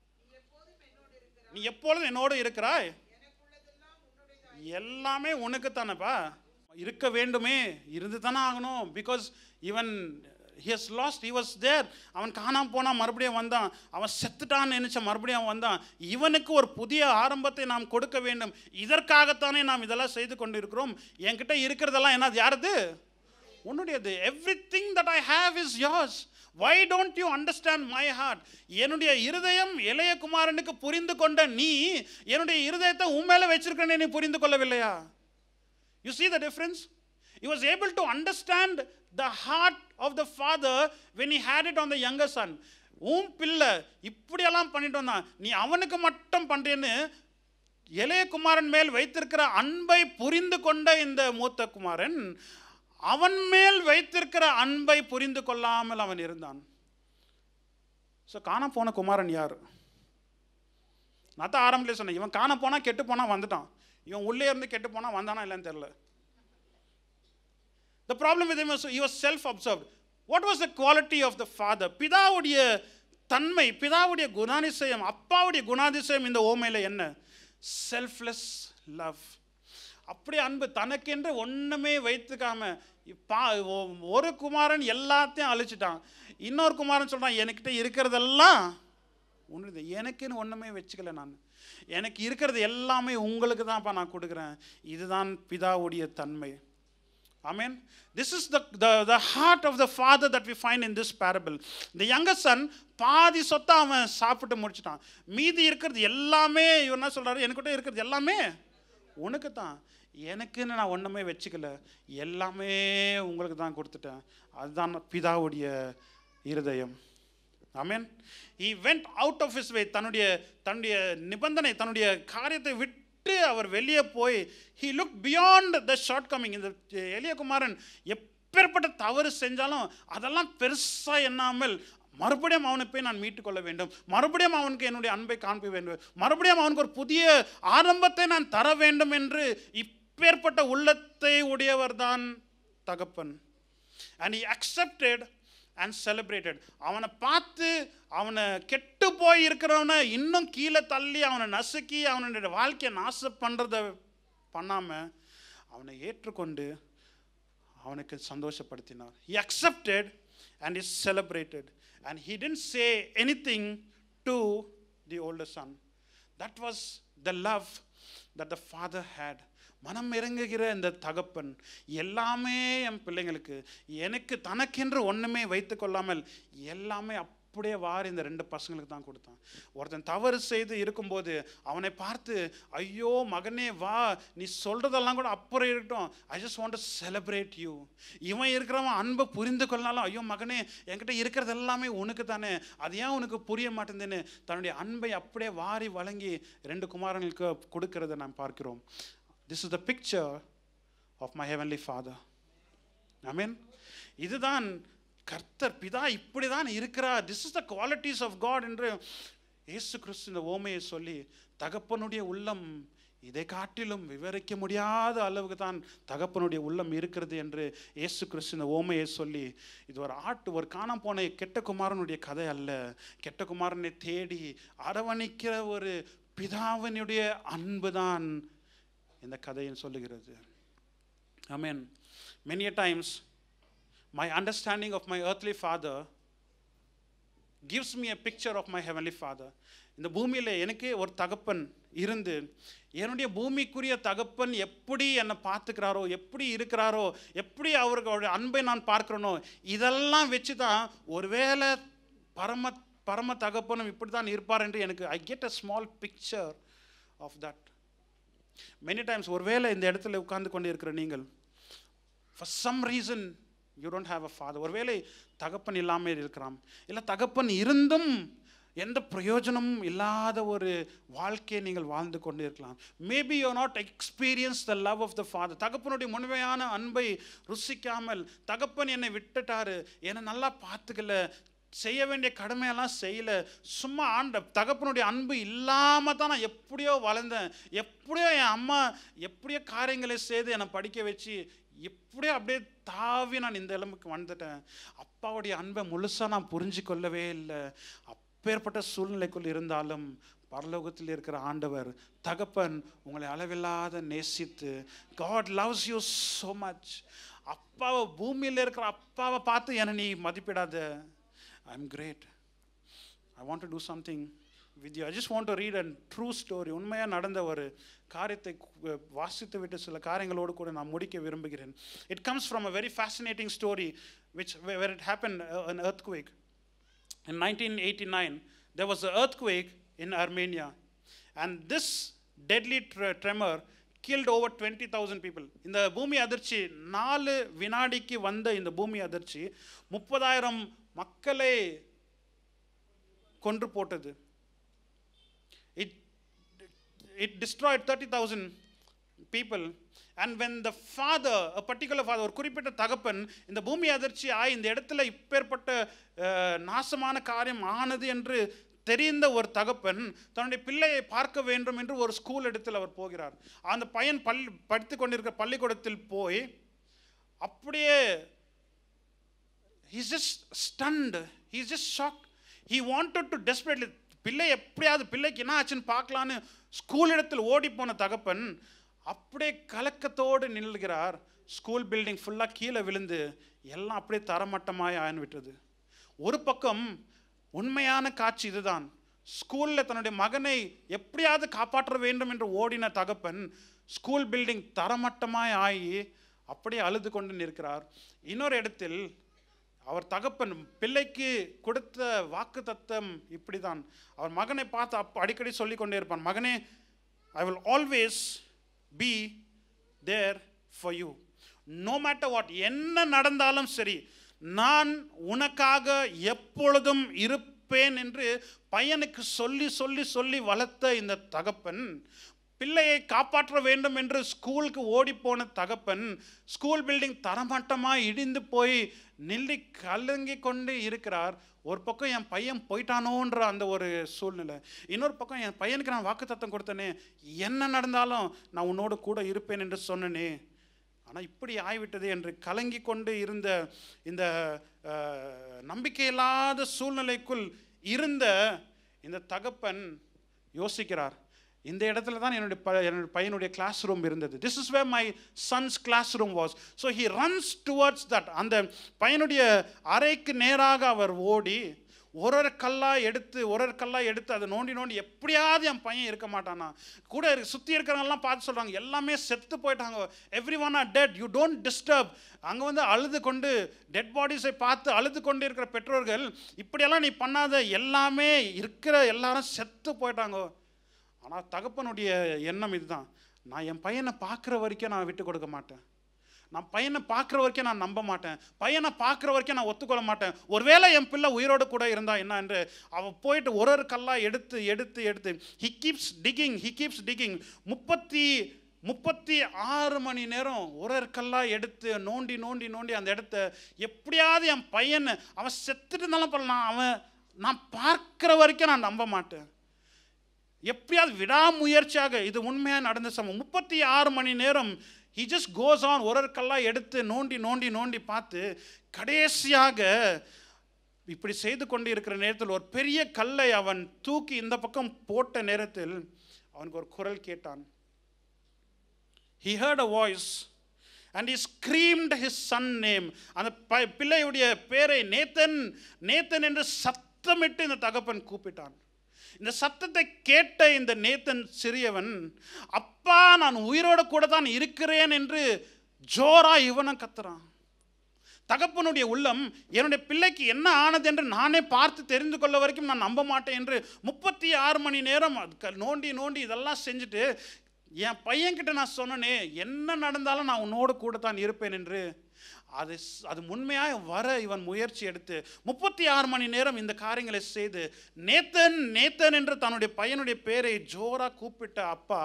நீ எப்பொழுதும் என்னோடு இருக்கிறாய் எனக்குள்ளதெல்லாம் உன்னுடையதாய் எல்லாமே உனக்கு தானேப்பா இருக்க வேண்டுமே இருந்து தானே ஆகணும் because even he's lost he was there அவன் காணாம போனான் மறுபடியும் வந்தான் அவன் செத்துட்டான்னு நினைச்ச மறுபடியும் அவன் வந்தான் இவனுக்கு ஒரு புதிய ஆரம்பத்தை நாம் கொடுக்க வேண்டும் இதற்காகத்தானே நாம் இதெல்லாம் செய்து கொண்டு இருக்கிறோம் என்கிட்ட இருக்கிறதெல்லாம் என்ன யாரது உன்னுடையது everything that I have is yours why don't you understand my heart என்னுடைய இருதயம் இளைய குமாரனுக்கு புரிந்து கொண்ட நீ என்னுடைய இருதயத்தை உன் மேலே வச்சிருக்கேன்னு நீ புரிந்து கொள்ளவில்லையா You see the difference? He was able to understand the heart of the father when he had it on the younger son. உன் பிள்ளை இப்படியெல்லாம் பண்ணிட்டு வந்தான் நீ அவனுக்கு மட்டும் பண்றேன்னு இளைய குமாரன் மேல் வைத்திருக்கிற அன்பை புரிந்து கொண்ட இந்த மூத்த குமாரன் அவன் மேல் வைத்திருக்கிற அன்பை புரிந்து கொள்ளாமல் அவன் இருந்தான் ஸோ காண போன குமாரன் யார் நான் தான் ஆரம்பத்திலே சொன்னேன் இவன் காண போனா கெட்டு போனா வந்துட்டான் இவன் உள்ளே இருந்து கெட்டு போனா வந்தானா இல்லைன்னு தெரியல The problem with him was he was self-absorbed. What was the quality of the father? பிதாவுடைய தன்மை பிதாவுடைய குணாதிசயம் அப்பாவுடைய குணாதிசயம் இந்த ஓமையில என்ன செல்ஃப்லெஸ் லவ் அப்படி அன்பு தனக்கென்று ஒண்ணுமே வைத்துக்காம பா ஒ- ஒரு குமாரன் எல்லாத்தையும் அழிச்சிட்டான் இன்னொரு குமாரன் சொல்றான் என்கிட்ட இருக்கிறதெல்லாம் உன்னுது எனக்குன்னு ஒன்றுமே வச்சுக்கல நான் எனக்கு இருக்கிறது எல்லாமே உங்களுக்கு தான்ப்பா நான் கொடுக்குறேன் இதுதான் பிதாவுடைய தன்மை Amen. This is the, the, the heart of the father that we find in this parable. The younger son பாதி சொத்தை அவன் சாப்பிட்டு முடிச்சிட்டான் மீதி இருக்கிறது எல்லாமே இவன் என்ன சொல்றாரு என்கிட்ட இருக்கிறது எல்லாமே உனக்கு தான் எனக்குன்னு நான் ஒன்றுமே வச்சுக்கல எல்லாமே உங்களுக்கு தான் கொடுத்துட்டேன் அதுதான் பிதாவுடைய இருதயம் ஆமென் he went out of his way தன்னுடைய தன்னுடைய நிபந்தனை தன்னுடைய காரியத்தை விட்டு அவர் வெளியே போய் he looked beyond the shortcoming இந்த எளியகுமாரன் எப்பேற்பட்ட தவறு செஞ்சாலும் அதெல்லாம் பெருசா எண்ணாமல் மறுபடியும் அவனை போய் நான் மீட்டுக்கொள்ள வேண்டும் மறுபடியும் அவனுக்கு என்னுடைய அன்பை காண்ப வேண்டும் மறுபடியும் அவனுக்கு ஒரு புதிய ஆரம்பத்தை நான் தர வேண்டும் என்று இப்பேற்பட்ட உள்ளத்தை உடையவர்தான் தகப்பன் and he accepted and celebrated அவனை பார்த்து அவனை கெட்டு போய் இருக்கிறவனை இன்னும் கீழே தள்ளி அவனை நசுக்கி அவனுடைய வாழ்க்கையை நாசம் பண்ணுறத பண்ணாமல் அவனை ஏற்றுக்கொண்டு அவனுக்கு சந்தோஷப்படுத்தினார் he accepted and is celebrated and he didn't say anything to the older son that was the love that the father had மனம் இறங்குகிற இந்த தகப்பன் எல்லாமே என் பிள்ளைங்களுக்கு எனக்கு தனக்கென்று ஒன்றுமே வைத்து கொள்ளாமல் எல்லாமே அப்படியே வாரி இந்த ரெண்டு பசங்களுக்கு தான் கொடுத்தான் ஒருத்தன் தவறு செய்து இருக்கும்போது அவனை பார்த்து ஐயோ மகனே வா நீ சொல்றதெல்லாம் கூட அப்புறம் இருக்கட்டும் I just want to celebrate you இவன் இருக்கிறவன் அன்பை புரிந்து கொள்ளனாலும் ஐயோ மகனே என்கிட்ட இருக்கிறது எல்லாமே உனக்கு தானே அது ஏன் உனக்கு புரிய மாட்டேங்குதுன்னு தன்னுடைய அன்பை அப்படியே வாரி வழங்கி ரெண்டு குமாரங்களுக்கு கொடுக்கிறத நாம் பார்க்கிறோம் this is the picture of my heavenly father ஆமென் இதுதான் கர்த்தர் பிதா இப்படி தான் இருக்கிறார் this is the qualities of God என்று இயேசு கிறிஸ்து இந்த ஓமையை சொல்லி தகப்பனுடைய உள்ளம் இதை காட்டிலும் விவரிக்க முடியாத அளவுக்கு தான் தகப்பனுடைய உள்ளம் இருக்கிறது என்று இயேசு கிறிஸ்து இந்த ஓமையை சொல்லி இது ஒரு ஆட்டு ஒரு காணாம போன கெட்ட குமாரனுடைய கதை அல்ல கெட்ட குமாரனை தேடி அரவணைக்கிற ஒரு பிதாவினுடைய அன்பு தான் இந்த கதையை சொல்லுகிறது I mean, many a times my understanding of my earthly father gives me a picture of my heavenly father. இந்த பூமியில் எனக்கு ஒரு தகப்பன் இருந்து என்னுடைய பூமிக்குரிய தகப்பன் எப்படி என்னை பார்த்துக்கிறாரோ எப்படி இருக்கிறாரோ எப்படி அவர்களுடைய அன்பை நான் பார்க்கிறேனோ இதெல்லாம் வச்சு தான் ஒருவேளை பரம பரம தகப்பனும் இப்படி தான் இருப்பார் என்று எனக்கு I get a small picture of that many times ஒருவேளை இந்த இடத்துல உட்கார்ந்து கொண்டு இருக்கிற நீங்கள் for some reason you don't have a father ஒருவேளை தகப்பன் இல்லாமல் இருக்கலாம் இல்லை தகப்பன் இருந்தும் எந்த பிரயோஜனமும் இல்லாத ஒரு வாழ்க்கையை நீங்கள் வாழ்ந்து கொண்டு இருக்கலாம் maybe you not experience the love of the father தகப்பனுடைய முழுமையான அன்பை ருசிக்காமல் தகப்பன் என்னை விட்டுட்டாரு என்னை நல்லா பார்த்துக்கல செய்ய வேண்டிய கடமையெல்லாம் செய்யல சும்மா ஆண்ட தகப்பனுடைய அன்பு இல்லாமல் தான் நான் எப்படியோ வளர்ந்தேன் எப்படியோ என் அம்மா எப்படியோ காரியங்களை செய்து என்னை படிக்க வச்சு எப்படியோ அப்படியே தாவி நான் இந்த நிலைமைக்கு வந்துட்டேன் அப்பாவுடைய அன்பை முழுசாக நான் புரிஞ்சு கொள்ளவே இல்லை அப்பேற்பட்ட சூழ்நிலைக்குள் இருந்தாலும் பரலோகத்தில் இருக்கிற ஆண்டவர் தகப்பன் உங்களை அளவில்லாத நேசித்து God loves you so much அப்பாவை பூமியில் இருக்கிற அப்பாவை பார்த்து என்னை நீ மதிப்பிடாத I am great I want to do something with you I just want to read and true story உண்மையாக நடந்த ஒரு காரியத்தை கு- வாசித்து விட்டு சில காரியங்களோடு கூட நான் முடிக்க விரும்புகிறேன் it comes from a very fascinating story which where it happen an earthquake in 1989 there was an earthquake in armenia and this deadly tre- tremor killed over 20000 people இந்த பூமி அதிர்ச்சி நாலு வினாடிக்கு வந்த இந்த பூமி அதிர்ச்சி முப்பதாயிரம் மக்களை கொன்று போட்டது it it destroyed 30000 people and when the father a particular father ஒரு குறிப்பிட்ட தகப்பன் இந்த பூமி அதிர்ச்சி ஆய் இந்த இடத்துல இப்பேற்பட்ட அஹ், நாசமான காரியம் ஆனது என்று தெரிந்த ஒரு தகப்பன் தன்னுடைய பிள்ளையை பார்க்க வேண்டும் என்று ஒரு ஸ்கூல் இடத்தில் அவர் போகிறார் அந்த பையன் பள்ளி படித்து கொண்டிருக்கிற பள்ளிக்கூடத்தில் போய் அப்படியே he's just stunned he's just shocked he wanted to desperately பிள்ளை எப்படியாவது பிள்ளைக்கு என்ன ஆச்சுன்னு பார்க்கலான்னு ஸ்கூல் இடத்தில் ஓடி போன தகப்பன் அப்படியே கலக்கத்தோடு நில்கிறார் ஸ்கூல் பில்டிங் ஃபுல்லாக கீழே விழுந்து எல்லாம் அப்படியே தரமட்டமாய் ஆயன் விட்டது ஒரு பக்கம் உண்மையான காட்சி இதுதான் ஸ்கூலில் தன்னுடைய மகனை எப்படியாவது காப்பாற்ற வேண்டும் என்று ஓடின தகப்பன் ஸ்கூல் பில்டிங் தரமட்டமாய் ஆகி அப்படியே அழுது கொண்டு நிற்கிறார் இன்னொரு இடத்தில் அவர் தகப்பன் பிள்ளைக்கு கொடுத்த வாக்கு தத்தம் இப்படிதான் அவர் மகனை பார்த்து அப்ப அடிக்கடி சொல்லி கொண்டே இருப்பான் மகனே I will always be there for you no matter what என்ன நடந்தாலும் சரி நான் உனக்காக எப்பொழுதும் இருப்பேன் என்று பையனுக்கு சொல்லி சொல்லி சொல்லி வளர்த்த இந்த தகப்பன் பிள்ளையை காப்பாற்ற வேண்டும் என்று ஸ்கூலுக்கு ஓடிப்போன தகப்பன் ஸ்கூல் பில்டிங் தரமட்டமாக இடிந்து போய் நில்லி கலங்கி கொண்டு இருக்கிறார் ஒரு பக்கம் என் பையன் போயிட்டானோன்ற அந்த ஒரு சூழ்நிலை இன்னொரு பக்கம் என் பையனுக்கு நான் வாக்குத்தத்தம் கொடுத்தனே என்ன நடந்தாலும் நான் உன்னோடு கூட இருப்பேன் என்று சொன்னனே ஆனால் இப்படி ஆய்விட்டது என்று கலங்கி கொண்டு இருந்த இந்த அஹ், நம்பிக்கையில்லாத சூழ்நிலைக்குள் இருந்த இந்த தகப்பன் யோசிக்கிறார் இந்த இடத்துல தான் என்னுடைய ப என்னுடைய பையனுடைய கிளாஸ் ரூம் இருந்தது this is where my son's classroom was so he runs towards that அந்த பையனுடைய அறைக்கு நேராக அவர் ஓடி ஒரு ஒரு கல்லாக எடுத்து ஒரு ஒரு கல்லாக எடுத்து அதை நோண்டி நோண்டி எப்படியாவது என் பையன் இருக்க மாட்டானா கூட சுற்றி இருக்கிறவங்கலாம் பார்த்து சொல்கிறாங்க எல்லாமே செத்து போயிட்டாங்க everyone are dead you don't disturb அங்கே வந்து அழுது கொண்டு டெட் பாடிஸை பார்த்து அழுது கொண்டு இருக்கிற பெற்றோர்கள் இப்படியெல்லாம் நீ பண்ணாத எல்லாமே இருக்கிற எல்லாரும் செத்து போயிட்டாங்க ஆனால் தகப்பனுடைய எண்ணம் இதுதான் நான் என் பையனை பார்க்குற வரைக்கும் நான் விட்டு கொடுக்க மாட்டேன் நான் பையனை பார்க்குற வரைக்கும் நான் நம்ப மாட்டேன் பையனை பார்க்குற வரைக்கும் நான் ஒத்துக்கொள்ள மாட்டேன் ஒருவேளை என் பிள்ளை உயிரோடு கூட இருந்தா என்ன என்று அவன் போயிட்டு ஒரு ஒரு கல்லாக எடுத்து எடுத்து எடுத்து he keeps digging he keeps digging முப்பத்தி முப்பத்தி ஆறு மணி நேரம் ஒரு ஒரு கல்லாக எடுத்து நோண்டி நோண்டி நோண்டி அந்த இடத்த எப்படியாவது என் பையன் அவன் செத்துட்டு இருந்தாலும் பண்ணலாம் அவன் நான் பார்க்குற வரைக்கும் நான் நம்ப மாட்டேன் எப்படியாவது விடாமுயற்சியாக இது உண்மையாக நடந்த சமம் முப்பத்தி ஆறு மணி நேரம் ஹி ஜஸ்ட் கோஸ் ஆன் ஒரு ஒரு கல்லாக எடுத்து நோண்டி நோண்டி நோண்டி பார்த்து கடைசியாக இப்படி செய்து கொண்டு இருக்கிற நேரத்தில் ஒரு பெரிய கல்லை அவன் தூக்கி இந்த பக்கம் போட்ட நேரத்தில் அவனுக்கு ஒரு குரல் கேட்டான் he heard a voice and he screamed his son name அந்த ப- பிள்ளையுடைய பேரை நேத்தன் நேத்தன் என்று சத்தமிட்டு இந்த தகப்பன் கூப்பிட்டான் இந்த சத்தத்தை கேட்ட இந்த நேத்தன் சிறியவன் அப்பா நான் உயிரோடு கூட தான் இருக்கிறேன் என்று ஜோரா இவனும் கத்துறான் தகப்பனுடைய உள்ளம் என்னுடைய பிள்ளைக்கு என்ன ஆனது என்று நானே பார்த்து தெரிந்து கொள்ள வரைக்கும் நான் நம்ப மாட்டேன் என்று முப்பத்தி ஆறு மணி நேரம் அது க- நோண்டி நோண்டி இதெல்லாம் செஞ்சுட்டு என் பையன்கிட்ட நான் சொன்னனே என்ன நடந்தாலும் நான் உன்னோடு கூட தான் இருப்பேன் என்று அது ஸ்- அது உண்மையாக வர இவன் முயற்சி எடுத்து முப்பத்தி ஆறு மணி நேரம் இந்த காரியங்களை செய்து நேத்தன் நேத்தன் என்று தன்னுடைய பையனுடைய பேரை ஜோரா கூப்பிட்ட அப்பா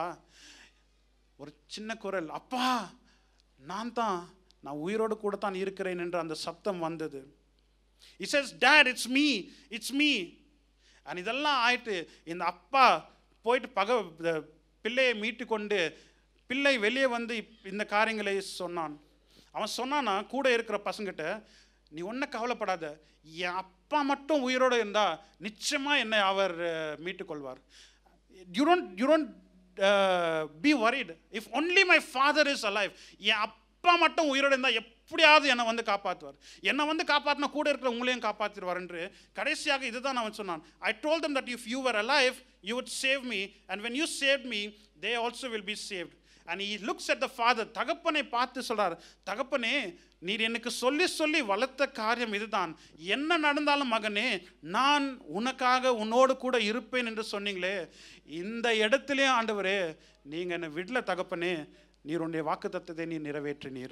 ஒரு சின்ன குரல் அப்பா நான் தான் நான் உயிரோடு கூட தான் இருக்கிறேன் என்று அந்த சத்தம் வந்தது it says dad it's me it's me and இதெல்லாம் ஆயிட்டு இந்த அப்பா போயிட்டு பக இந்த பிள்ளையை மீட்டு கொண்டு பிள்ளை வெளியே வந்து இப்- இந்த காரியங்களை சொன்னான் அவன் சொன்னானா கூட இருக்கிற பசங்கிட்ட நீ ஒன்றும் கவலைப்படாத என் அப்பா மட்டும் உயிரோடு இருந்தா நிச்சயமா என்னை அவர் அஹ், மீட்டுக் கொள்வார் you don't you don't be worried if only my father is alive என் அப்பா மட்டும் உயிரோடு இருந்தால் எப்படியாவது என்னை வந்து காப்பாற்றுவார் என்னை வந்து காப்பாற்றினா கூட இருக்கிற உங்களையும் காப்பாற்றிடுவார் என்று கடைசியாக இதுதான் அவன் சொன்னான் ஐ told them that if you were alive you would save me and when you saved me they also will be saved and he looks at the father தகப்பனை பார்த்து சொல்றார் தகப்பனே நீர் எனக்கு சொல்லி சொல்லி வளர்த்த காரியம் இதுதான் என்ன நடந்தாலும் மகனே நான் உனக்காக உன்னோடு கூட இருப்பேன் என்று சொன்னீங்களே இந்த இடத்திலே ஆண்டவரே நீங்க என்னை விடல தகப்பனே நீர் உன்னுடைய வாக்கு தத்தத்தை நீர் நிறைவேற்றினீர்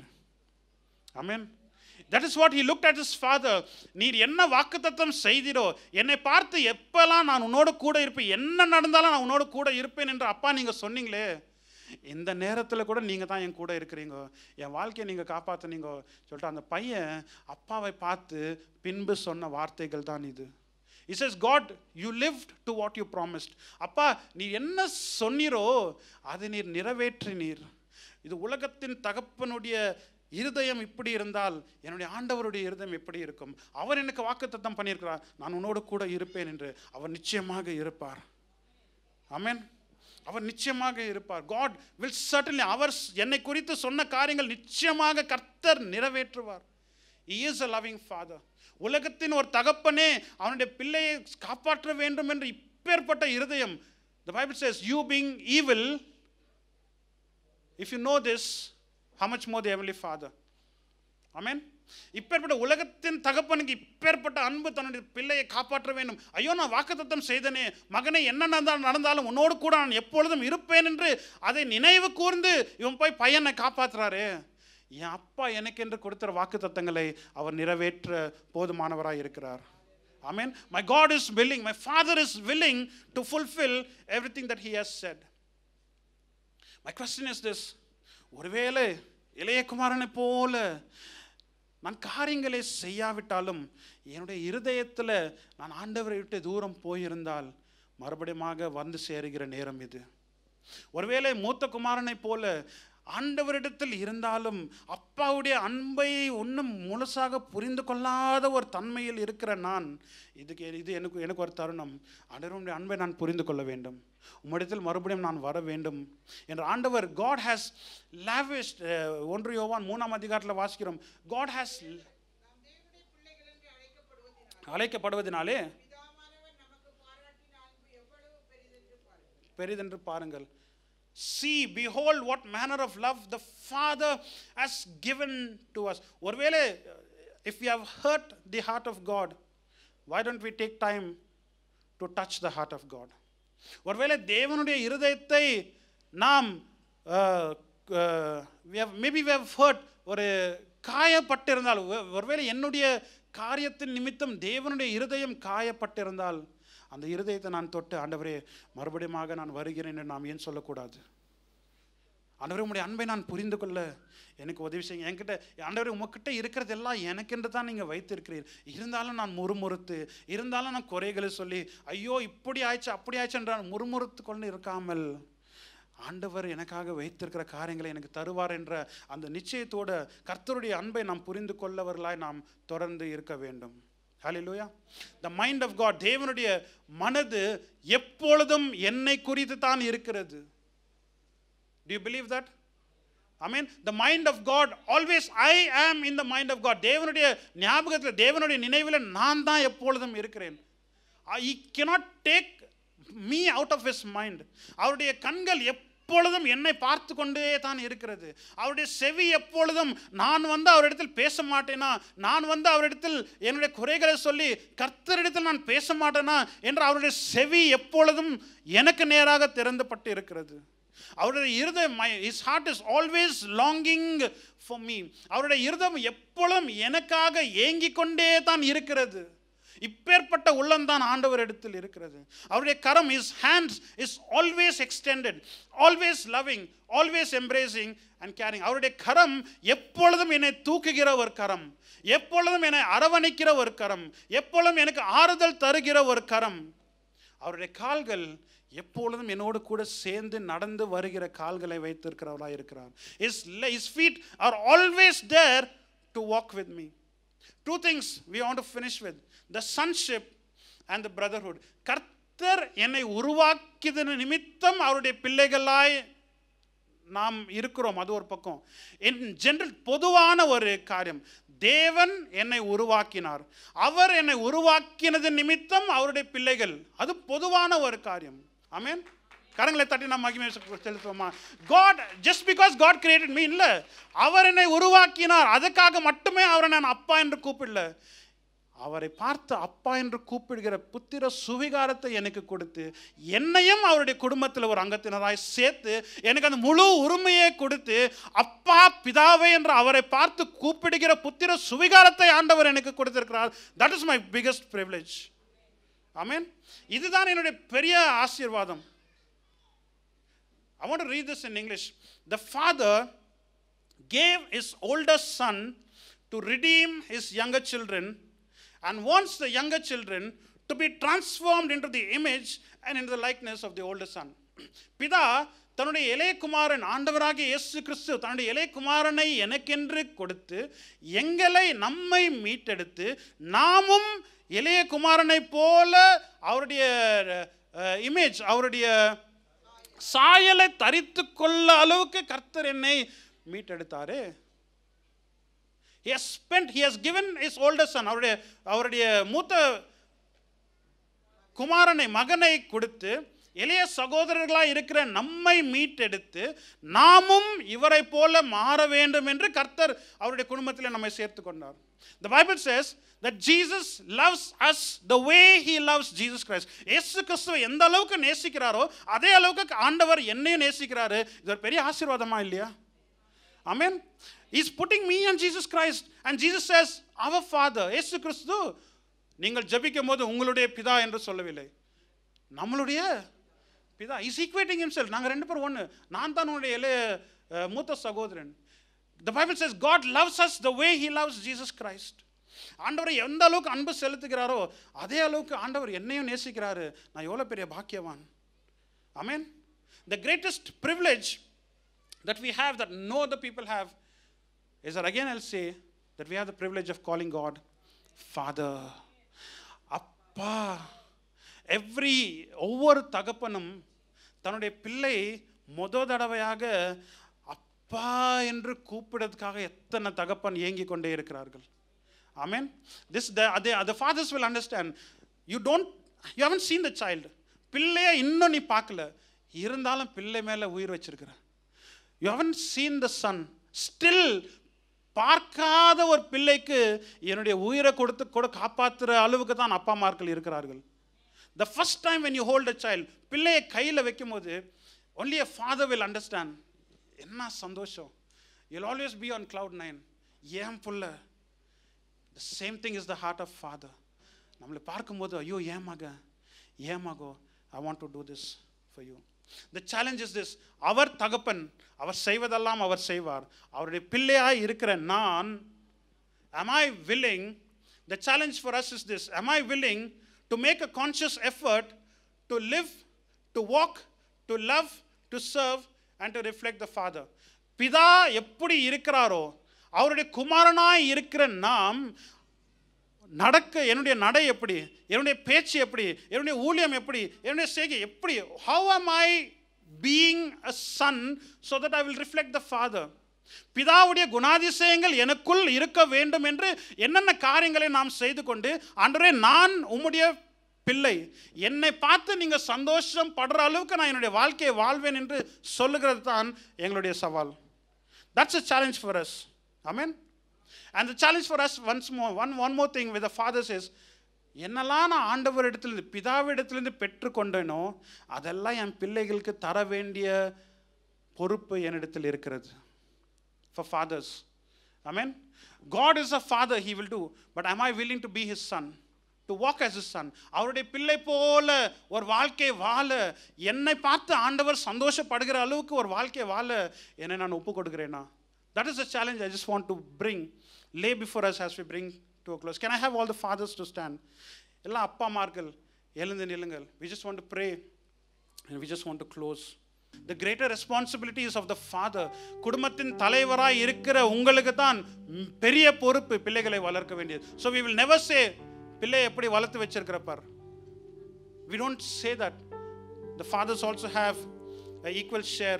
ஆமென் that is what he looked at his father நீர் என்ன வாக்குத்தத்தம் செய்தீரோ என்னை பார்த்து எப்பெல்லாம் நான் உன்னோடு கூட இருப்பேன் என்ன நடந்தாலும் நான் உன்னோடு கூட இருப்பேன் என்று அப்பா நீங்க சொன்னீங்களே இந்த நேரத்தில் கூட நீங்கள் தான் என் கூட இருக்கிறீங்க என் வாழ்க்கையை நீங்கள் காப்பாற்றுனீங்க சொல்லிட்டு அந்த பையன் அப்பாவை பார்த்து பின்பு சொன்ன வார்த்தைகள் தான் இது it says God you lived to what you promised அப்பா நீ என்ன சொன்னீரோ அதை நீர் நிறைவேற்றினீர் இது உலகத்தின் தகப்பனுடைய இருதயம் இப்படி இருந்தால் என்னுடைய ஆண்டவருடைய இருதயம் எப்படி இருக்கும் அவர் எனக்கு வாக்குத்தத்தம் பண்ணியிருக்கிறார் நான் உன்னோடு கூட இருப்பேன் என்று அவர் நிச்சயமாக இருப்பார் ஆமென் அவர் நிச்சயமாக இருப்பார் காட் வில் சர்டன்லி அவர் என்னை குறித்து சொன்ன காரியங்கள் நிச்சயமாக கர்த்தர் நிறைவேற்றுவார் he is a loving father உலகத்தின் ஒரு தகப்பனே அவனுடைய பிள்ளையை காப்பாற்ற வேண்டும் என்று இப்பேற்பட்ட இருதயம் the bible says you being evil if you know this how much more the heavenly father amen இப்பேற்பட்ட உலகத்தின் தகப்பனுக்கு இப்பேற்பட்ட அன்பு தன்னுடைய பிள்ளையை காப்பாற்ற வேண்டும் ஐயோ நான் வாக்குத்தத்தம் செய்தனே மகனை என்ன நடந்தாலும் நடந்தாலும் உன்னோடு கூட நான் எப்பொழுதும் இருப்பேன் என்று அதை நினைவு கூர்ந்து இவன் போய் பையனை காப்பாத்துறாரு என் அப்பா எனக்கு என்று கொடுத்த வாக்குத்தத்தங்களை அவர் நிறைவேற்ற போதுமானவராய் இருக்கிறார் Amen. My God is willing, my Father is willing to fulfill everything that He has said. My question is this ஒருவேளை இளைய குமாரனை போல நான் காரியங்களை செய்யாவிட்டாலும் என்னுடைய இருதயத்தில் நான் ஆண்டவரை விட்டு தூரம் போயிருந்தால் மறுபடியுமாக வந்து சேருகிற நேரம் இது ஒருவேளை மூத்த குமாரனை போல ஆண்டவரிடத்தில் இருந்தாலும் அப்பாவுடைய அன்பை இன்னும் முழுசாக புரிந்து கொள்ளாத ஒரு தன்மையில் இருக்கிற நான் இதுக்கு இது எனக்கு எனக்கு ஒரு தருணம் ஆண்டவருடைய அன்பை நான் புரிந்து கொள்ள வேண்டும் உம்மிடத்தில் மறுபடியும் நான் வர வேண்டும் என்ற ஆண்டவர் காட் ஹேஸ் லாவிஸ்ட் ஒன்று யோவான் மூணாம் அதிகாரத்தில் வாசிக்கிறோம் காட் ஹேஸ் நாம் தேவனுடைய பிள்ளைகள் என்று அழைக்கப்படுவதினால் அழைக்கப்படுவதனாலே பிதாவானவர் நமக்கு பாராட்டின அன்பு எவ்வளவு பெரிதென்று பாருங்கள் பெரிதென்று பாருங்கள் see behold what manner of love the father has given to us ஒருவேளை if we have hurt the heart of god why don't we take time to touch the heart of god ஒருவேளை தேவனுடைய இருதயத்தை நாம் uh, uh, we have maybe we have hurt ஒரு காயப்பட்டிருந்தால் ஒ- ஒருவேளை என்னுடைய காரியத்தின் நிமித்தம் தேவனுடைய இருதயம் காயப்பட்டிருந்தால் அந்த இருதயத்தை நான் தொட்டு ஆண்டவரே மறுபடியுமாக நான் வருகிறேன் என்று நாம் ஏன் சொல்லக்கூடாது ஆண்டவரே உம்முடைய அன்பை நான் புரிந்து கொள்ள எனக்கு உதவி செய்யுங்க என்கிட்ட ஆண்டவரே உமக்கிட்ட இருக்கிறதெல்லாம் எனக்கென்று தான் நீங்கள் வைத்திருக்கிறீர் இருந்தாலும் நான் முறுமுறுத்து இருந்தாலும் நான் குறைகளை சொல்லி ஐயோ இப்படி ஆயிடுச்சு அப்படி ஆயிடுச்சு என்று நான் முறுமுறுத்து கொண்டு இருக்காமல் ஆண்டவர் எனக்காக வைத்திருக்கிற காரியங்களை எனக்கு தருவார் என்ற அந்த நிச்சயத்தோட கர்த்தருடைய அன்பை நாம் புரிந்து கொள்ளவர்களாய் நாம் தொடர்ந்து இருக்க வேண்டும் ஹalleluya the mind of god தேவனுடைய மனது எப்பொழுதும் என்னை குறித்து தான் இருக்கிறது do you believe that I mean, the mind of God, always I am in the mind of God. தேவனுடைய ஞாபகத்தில் தேவனுடைய நினைவில் நான் தான் எப்பொழுதும் இருக்கிறேன் he cannot take me out of his mind அவருடைய கண்கள் எப்பொழுதும் என்னை பார்த்து கொண்டே தான் இருக்கிறது அவருடைய செவி எப்பொழுதும் நான் வந்து அவரிடத்தில் பேச மாட்டேனா நான் வந்து அவரிடத்தில் என்னுடைய குறைகளை சொல்லி கர்த்தரிடத்தில் நான் பேச மாட்டேனா என்று அவருடைய செவி எப்பொழுதும் எனக்கு நேராக திறந்துபட்டு இருக்கிறது அவருடைய இருதயம் his heart is always longing for me அவருடைய இருதயம் எப்பொழுதும் எனக்காக ஏங்கிக் கொண்டே தான் இருக்கிறது இப்பேற்பட்ட உள்ளம்தான் ஆண்டவர் இடத்தில் இருக்கிறது அவருடைய கரம் his hands is always extended always loving always embracing and caring அவருடைய கரம் எப்பொழுதும் என்னை தூக்குகிற ஒரு கரம் எப்பொழுதும் என்னை அரவணைக்கிற ஒரு கரம் எப்பொழுதும் எனக்கு ஆறுதல் தருகிற ஒரு கரம் அவருடைய கால்கள் எப்பொழுதும் என்னோடு கூட சேர்ந்து நடந்து வருகிற கால்களை வைத்திருக்கிறவராக இருக்கிறார் his his feet are always there to walk with me two things we want to finish with the sonship and the brotherhood கர்த்தர் என்னை உருவாக்கியது நிமித்தம் அவருடைய பிள்ளைகளாய் நாம் இருக்கிறோம் அது ஒரு பக்கம் இன் ஜென்ரல் பொதுவான ஒரு காரியம் தேவன் என்னை உருவாக்கினார் அவர் என்னை உருவாக்கினது நிமித்தம் அவருடைய பிள்ளைகள் அது பொதுவான ஒரு காரியம் ஆமென் கரங்களை தட்டி நாம் மகிமை செலுத்துவோமா God just because God created me இல்லை அவர் என்னை உருவாக்கினார் அதுக்காக மட்டுமே அவரை நான் அப்பா என்று கூப்பிடல அவரை பார்த்து அப்பா என்று கூப்பிடுகிற புத்திர சுவிகாரத்தை எனக்கு கொடுத்து என்னையும் அவருடைய குடும்பத்தில் ஒரு அங்கத்தினராய் சேர்த்து எனக்கு அந்த முழு உரிமையை கொடுத்து அப்பா பிதாவே என்று அவரை பார்த்து கூப்பிடுகிற புத்திர சுவிகாரத்தை ஆண்டவர் எனக்கு கொடுத்திருக்கிறார் that is my biggest privilege ஆமீன் இதுதான் என்னுடைய பெரிய ஆசீர்வாதம் I want to read this in English. The father gave his oldest son to redeem his younger children and wants the younger children to be transformed into the image and into the likeness of the older son. பிதா தன்னுடைய இளைய குமாரன் ஆண்டவராகிய இயேசு கிறிஸ்து தன்னுடைய இளைய குமாரனை எனக்கென்று கொடுத்து எங்களை நம்மை மீட்டெடுத்து நாமும் இளைய குமாரனை போல அவருடைய இமேஜ் அவருடைய சாயலை தரித்து கொள்ள அளவுக்கு கர்த்தர் என்னை மீட்டெடுத்தாரு he has spent he has given his older son அவருடைய அவருடைய மூத்த குமாரனை மகனை கொடுத்து இளைய சகோதரர்களாக இருக்கிற நம்மை மீட்டெடுத்து நாமும் இவரை போல மாற வேண்டும் என்று கர்த்தர் அவருடைய குடும்பத்தில் நம்மை சேர்த்து கொண்டார் The Bible says that Jesus loves us the way he loves Jesus Christ. இயேசு கிறிஸ்துவை எந்த அளவுக்கு நேசிக்கிறாரோ அதே அளவுக்கு ஆண்டவர் என்னையும் நேசிக்கிறாரு இது ஒரு பெரிய ஆசீர்வாதமா இல்லையா Amen. He's putting me on Jesus Christ. And Jesus says, Our Father, இயேசு கிறிஸ்து நீங்கள் ஜெபிக்கும் போது உங்களுடைய பிதா என்று சொல்லவில்லை நம்மளுடைய பிதா இஸ் ஈக்குவேட்டிங் himself நாங்கள் ரெண்டு பேரும் ஒன்று நான் தான் உன்னுடைய இளைய அஹ், மூத்த சகோதரன் the Bible says God loves us the way he loves Jesus Christ ஆண்டவரை எந்த அளவுக்கு அன்பு செலுத்துகிறாரோ அதே அளவுக்கு ஆண்டவர் என்னையும் நேசிக்கிறாரு நான் எவ்வளோ பெரிய பாக்கியவான் Amen. The greatest privilege that we have that no other people have is that again I'll say that we have the privilege of calling God Father. அப்பா எவ்ரி ஒவ்வொரு தகப்பனும் தன்னுடைய பிள்ளை முத தடவையாக அப்பா என்று கூப்பிடுறதுக்காக எத்தனை தகப்பன் ஏங்கி கொண்டே இருக்கிறார்கள் ஆமென் திஸ் த அதே the fathers will understand you don't you haven't seen the child பிள்ளைய இன்னும் நீ பார்க்கல இருந்தாலும் பிள்ளை மேலே உயிர் வச்சிருக்கிற you haven't seen the son still பார்க்காத ஒரு பிள்ளைக்கு என்னுடைய உயிரை கொடுத்து கூட காப்பாற்றுற அளவுக்கு தான் அப்பா அம்மார்கள் இருக்கிறார்கள் the first time when you hold a child பிள்ளையை கையில் வைக்கும்போது only a father will understand என்ன சந்தோஷம் you'll always be on cloud nine ஏன் புள்ள the same thing is the heart of father நம்மளை பார்க்கும்போது ஐயோ ஏன் மக ஏன் மகோ I want to do this for you the challenge is this அவர் தகப்பன் அவர் செய்வதெல்லாம் அவர் செய்வார் அவருடைய பிள்ளையாய் இருக்கிற நான் am I willing the challenge for us is this am I willing to make a conscious effort to live to walk to love to serve and to reflect the father பிதா எப்படி இருக்கிறாரோ அவருடைய குமாரனாய் இருக்கிற நாம் நடக்க என்னுடைய நடை எப்படி என்னுடைய பேச்சு எப்படி என்னுடைய ஊழியம் எப்படி என்னுடைய செய்கை எப்படி how am I being a son so that I will reflect the father பிதாவுடைய குணாதிசயங்கள் எனக்குள் இருக்க வேண்டும் என்று என்னென்ன காரியங்களை நாம் செய்து கொண்டு அன்றே நான் உம்முடைய பிள்ளை என்னை பார்த்து நீங்கள் சந்தோஷம் படுற அளவுக்கு நான் என்னுடைய வாழ்க்கையை வாழ்வேன் என்று சொல்லுகிறது தான் எங்களுடைய சவால் that's a challenge for us amen and the challenge for us once more one one more thing with the fathers is என்னெல்லாம் நான் ஆண்டவரிடத்திலிருந்து பிதாவிடத்திலிருந்து பெற்றுக்கொண்டேனோ அதெல்லாம் என் பிள்ளைகளுக்கு தர வேண்டிய பொறுப்பு என்னிடத்தில் இருக்கிறது for fathers amen god is a father he will do but am i willing to be his son to walk as his son அவருடைய பிள்ளை போல ஒரு வாழ்க்கை வாழ என்னை பார்த்து ஆண்டவர் சந்தோஷப்படுகிற அளவுக்கு ஒரு வாழ்க்கை வாழ என்னை நான் ஒப்பு கொடுக்கிறேனா that is the challenge i just want to bring lay before us as we bring to a close can i have all the fathers to stand எல்லா அப்பா அம்மார்கள் எழுந்து நில்லுங்கள் we just want to pray and we just want to close the greater responsibilities of the father குடும்பத்தின் தலைவராய் இருக்கிற உங்களுக்கு தான் ம், பெரிய பொறுப்பு பிள்ளைகளை வளர்க்க வேண்டியது so we will never say பிள்ளை எப்படி வளர்த்து வச்சிருக்கிறப்பார் we don't say that the fathers also have a equal share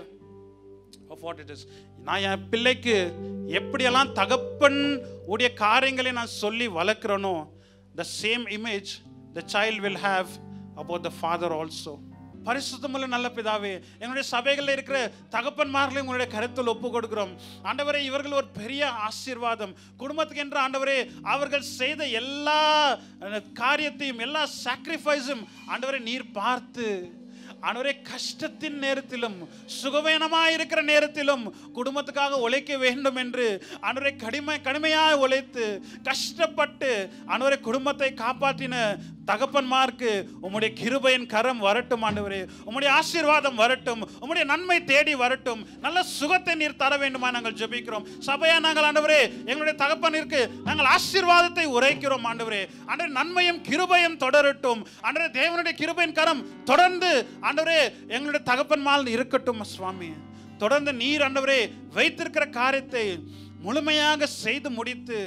of what it is நான் என் பிள்ளைக்கு எப்படியெல்லாம் தகப்பன் உடைய காரியங்களை நான் சொல்லி வளர்க்குறேனோ the same image the child will have about the father also பரிசுத்தமுள்ள நல்ல பிதாவே எங்களுடைய சபைகளில் இருக்கிற தகப்பன்மார்களை உங்களுடைய கருத்தில் ஒப்பு கொடுக்கிறோம் ஆண்டவரே இவர்கள் ஒரு பெரிய ஆசீர்வாதம் குடும்பத்துக்கு என்று ஆண்டவரே அவர்கள் செய்த எல்லா அஹ், காரியத்தையும் எல்லா சாக்ரிஃபைஸும் ஆண்டவரை நீர் பார்த்து ஆண்டவரே கஷ்டத்தின் நேரத்திலும் சுகவீனமாக இருக்கிற நேரத்திலும் குடும்பத்துக்காக உழைக்க வேண்டும் என்று ஆண்டவரை கடுமை கடுமையாக உழைத்து கஷ்டப்பட்டு ஆண்டவரை குடும்பத்தை காப்பாற்றின தகப்பன்மார்க்கு உம்முடைய கிருபையின் கரம் வரட்டும் ஆண்டவரே உம்முடைய ஆசீர்வாதம் வரட்டும் உம்முடைய நன்மை தேடி வரட்டும் நல்ல சுகத்தை நீர் தர வேண்டுமா நாங்கள் ஜெபிக்கிறோம் சபையா நாங்கள் ஆண்டவரே எங்களுடைய தகப்பனிற்கு நாங்கள் ஆசீர்வாதத்தை உரைக்கிறோம் ஆண்டவரே ஆண்டவரே நன்மையும் கிருபையும் தொடரட்டும் ஆண்டவரே தேவனுடைய கிருபையின் கரம் தொடர்ந்து ஆண்டவரே எங்களுடைய தகப்பன்மால் இருக்கட்டும் சுவாமி தொடர்ந்து நீர் ஆண்டவரே வைத்திருக்கிற காரியத்தை முழுமையாக செய்து முடித்து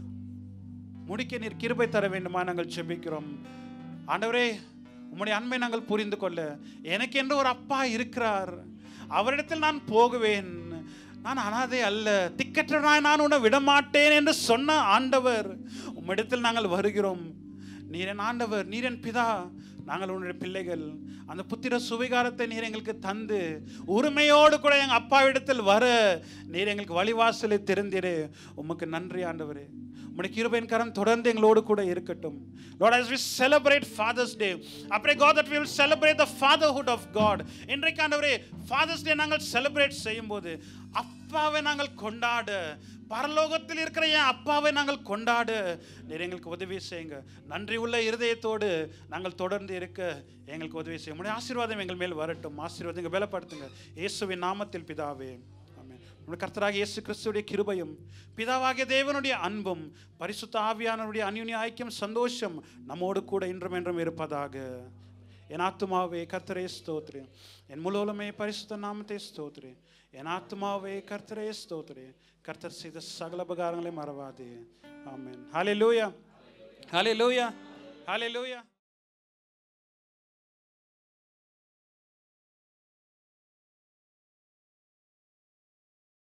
முடிக்க நீர் கிருபை தர வேண்டுமா நாங்கள் ஜெபிக்கிறோம் ஆண்டவரே உம்முடைய அன்பை நாங்கள் புரிந்து கொள்ள எனக்கு என்று ஒரு அப்பா இருக்கிறார் அவரிடத்தில் நான் போகுவேன் நான் அனாதை அல்ல திக்கற்றனாய் நான் உன்னை விடமாட்டேன் என்று சொன்ன ஆண்டவர் உம்மிடத்தில் நாங்கள் வருகிறோம் நீரன் ஆண்டவர் நீரன் பிதா நாங்கள் உன்னுடைய பிள்ளைகள் அந்த புத்திர சுவிகாரத்தை நீர் எங்களுக்கு தந்து உரிமையோடு கூட எங்கள் அப்பாவிடத்தில் வர நீர் எங்களுக்கு வழிவாசலை திறந்திரு உமக்கு நன்றி ஆண்டவரே உம்முடைய கிருபையின் கரம் தொடர்ந்து எங்களோடு கூட இருக்கட்டும் Lord as we celebrate Father's Day I pray God that we will celebrate the fatherhood of God இன்றைக்கு ஆண்டவரே Father's Day நாங்கள் செலிப்ரேட் செய்யும்போது அப்பாவை நாங்கள் கொண்டாட பரலோகத்தில் இருக்கிற என் அப்பாவை நாங்கள் கொண்டாட நீர் எங்களுக்கு உதவி செய்யுங்க நன்றி உள்ள இருதயத்தோடு நாங்கள் தொடர்ந்து இருக்க எங்களுக்கு உதவி செய்யும் உடைய ஆசீர்வாதம் எங்கள் மேல் வரட்டும் ஆசீர்வாதம் எங்கள் பலப்படுத்துங்க இயேசுவின் நாமத்தில் பிதாவே ஆமென் நம்முடைய கர்த்தராக இயேசு கிறிஸ்துடைய கிருபையும் பிதாவாகிய தேவனுடைய அன்பும் பரிசுத்த ஆவியானவருடைய அந்யுன்ய ஐக்கியம் சந்தோஷம் நம்மோடு கூட இன்றும் என்றும் இருப்பதாக என் ஆத்துமாவே கர்த்தரே ஸ்தோத்ரே என் முழுவலுமே பரிசுத்த நாமத்தை ஸ்தோத்ரே என் ஆத்துமாவே கர்த்தரே ஸ்தோத்ரே கர்த்தர் செய்த சகல உபகாரங்களை மறவாதே ஆமென் ஹalleluya ஹalleluya ஹalleluya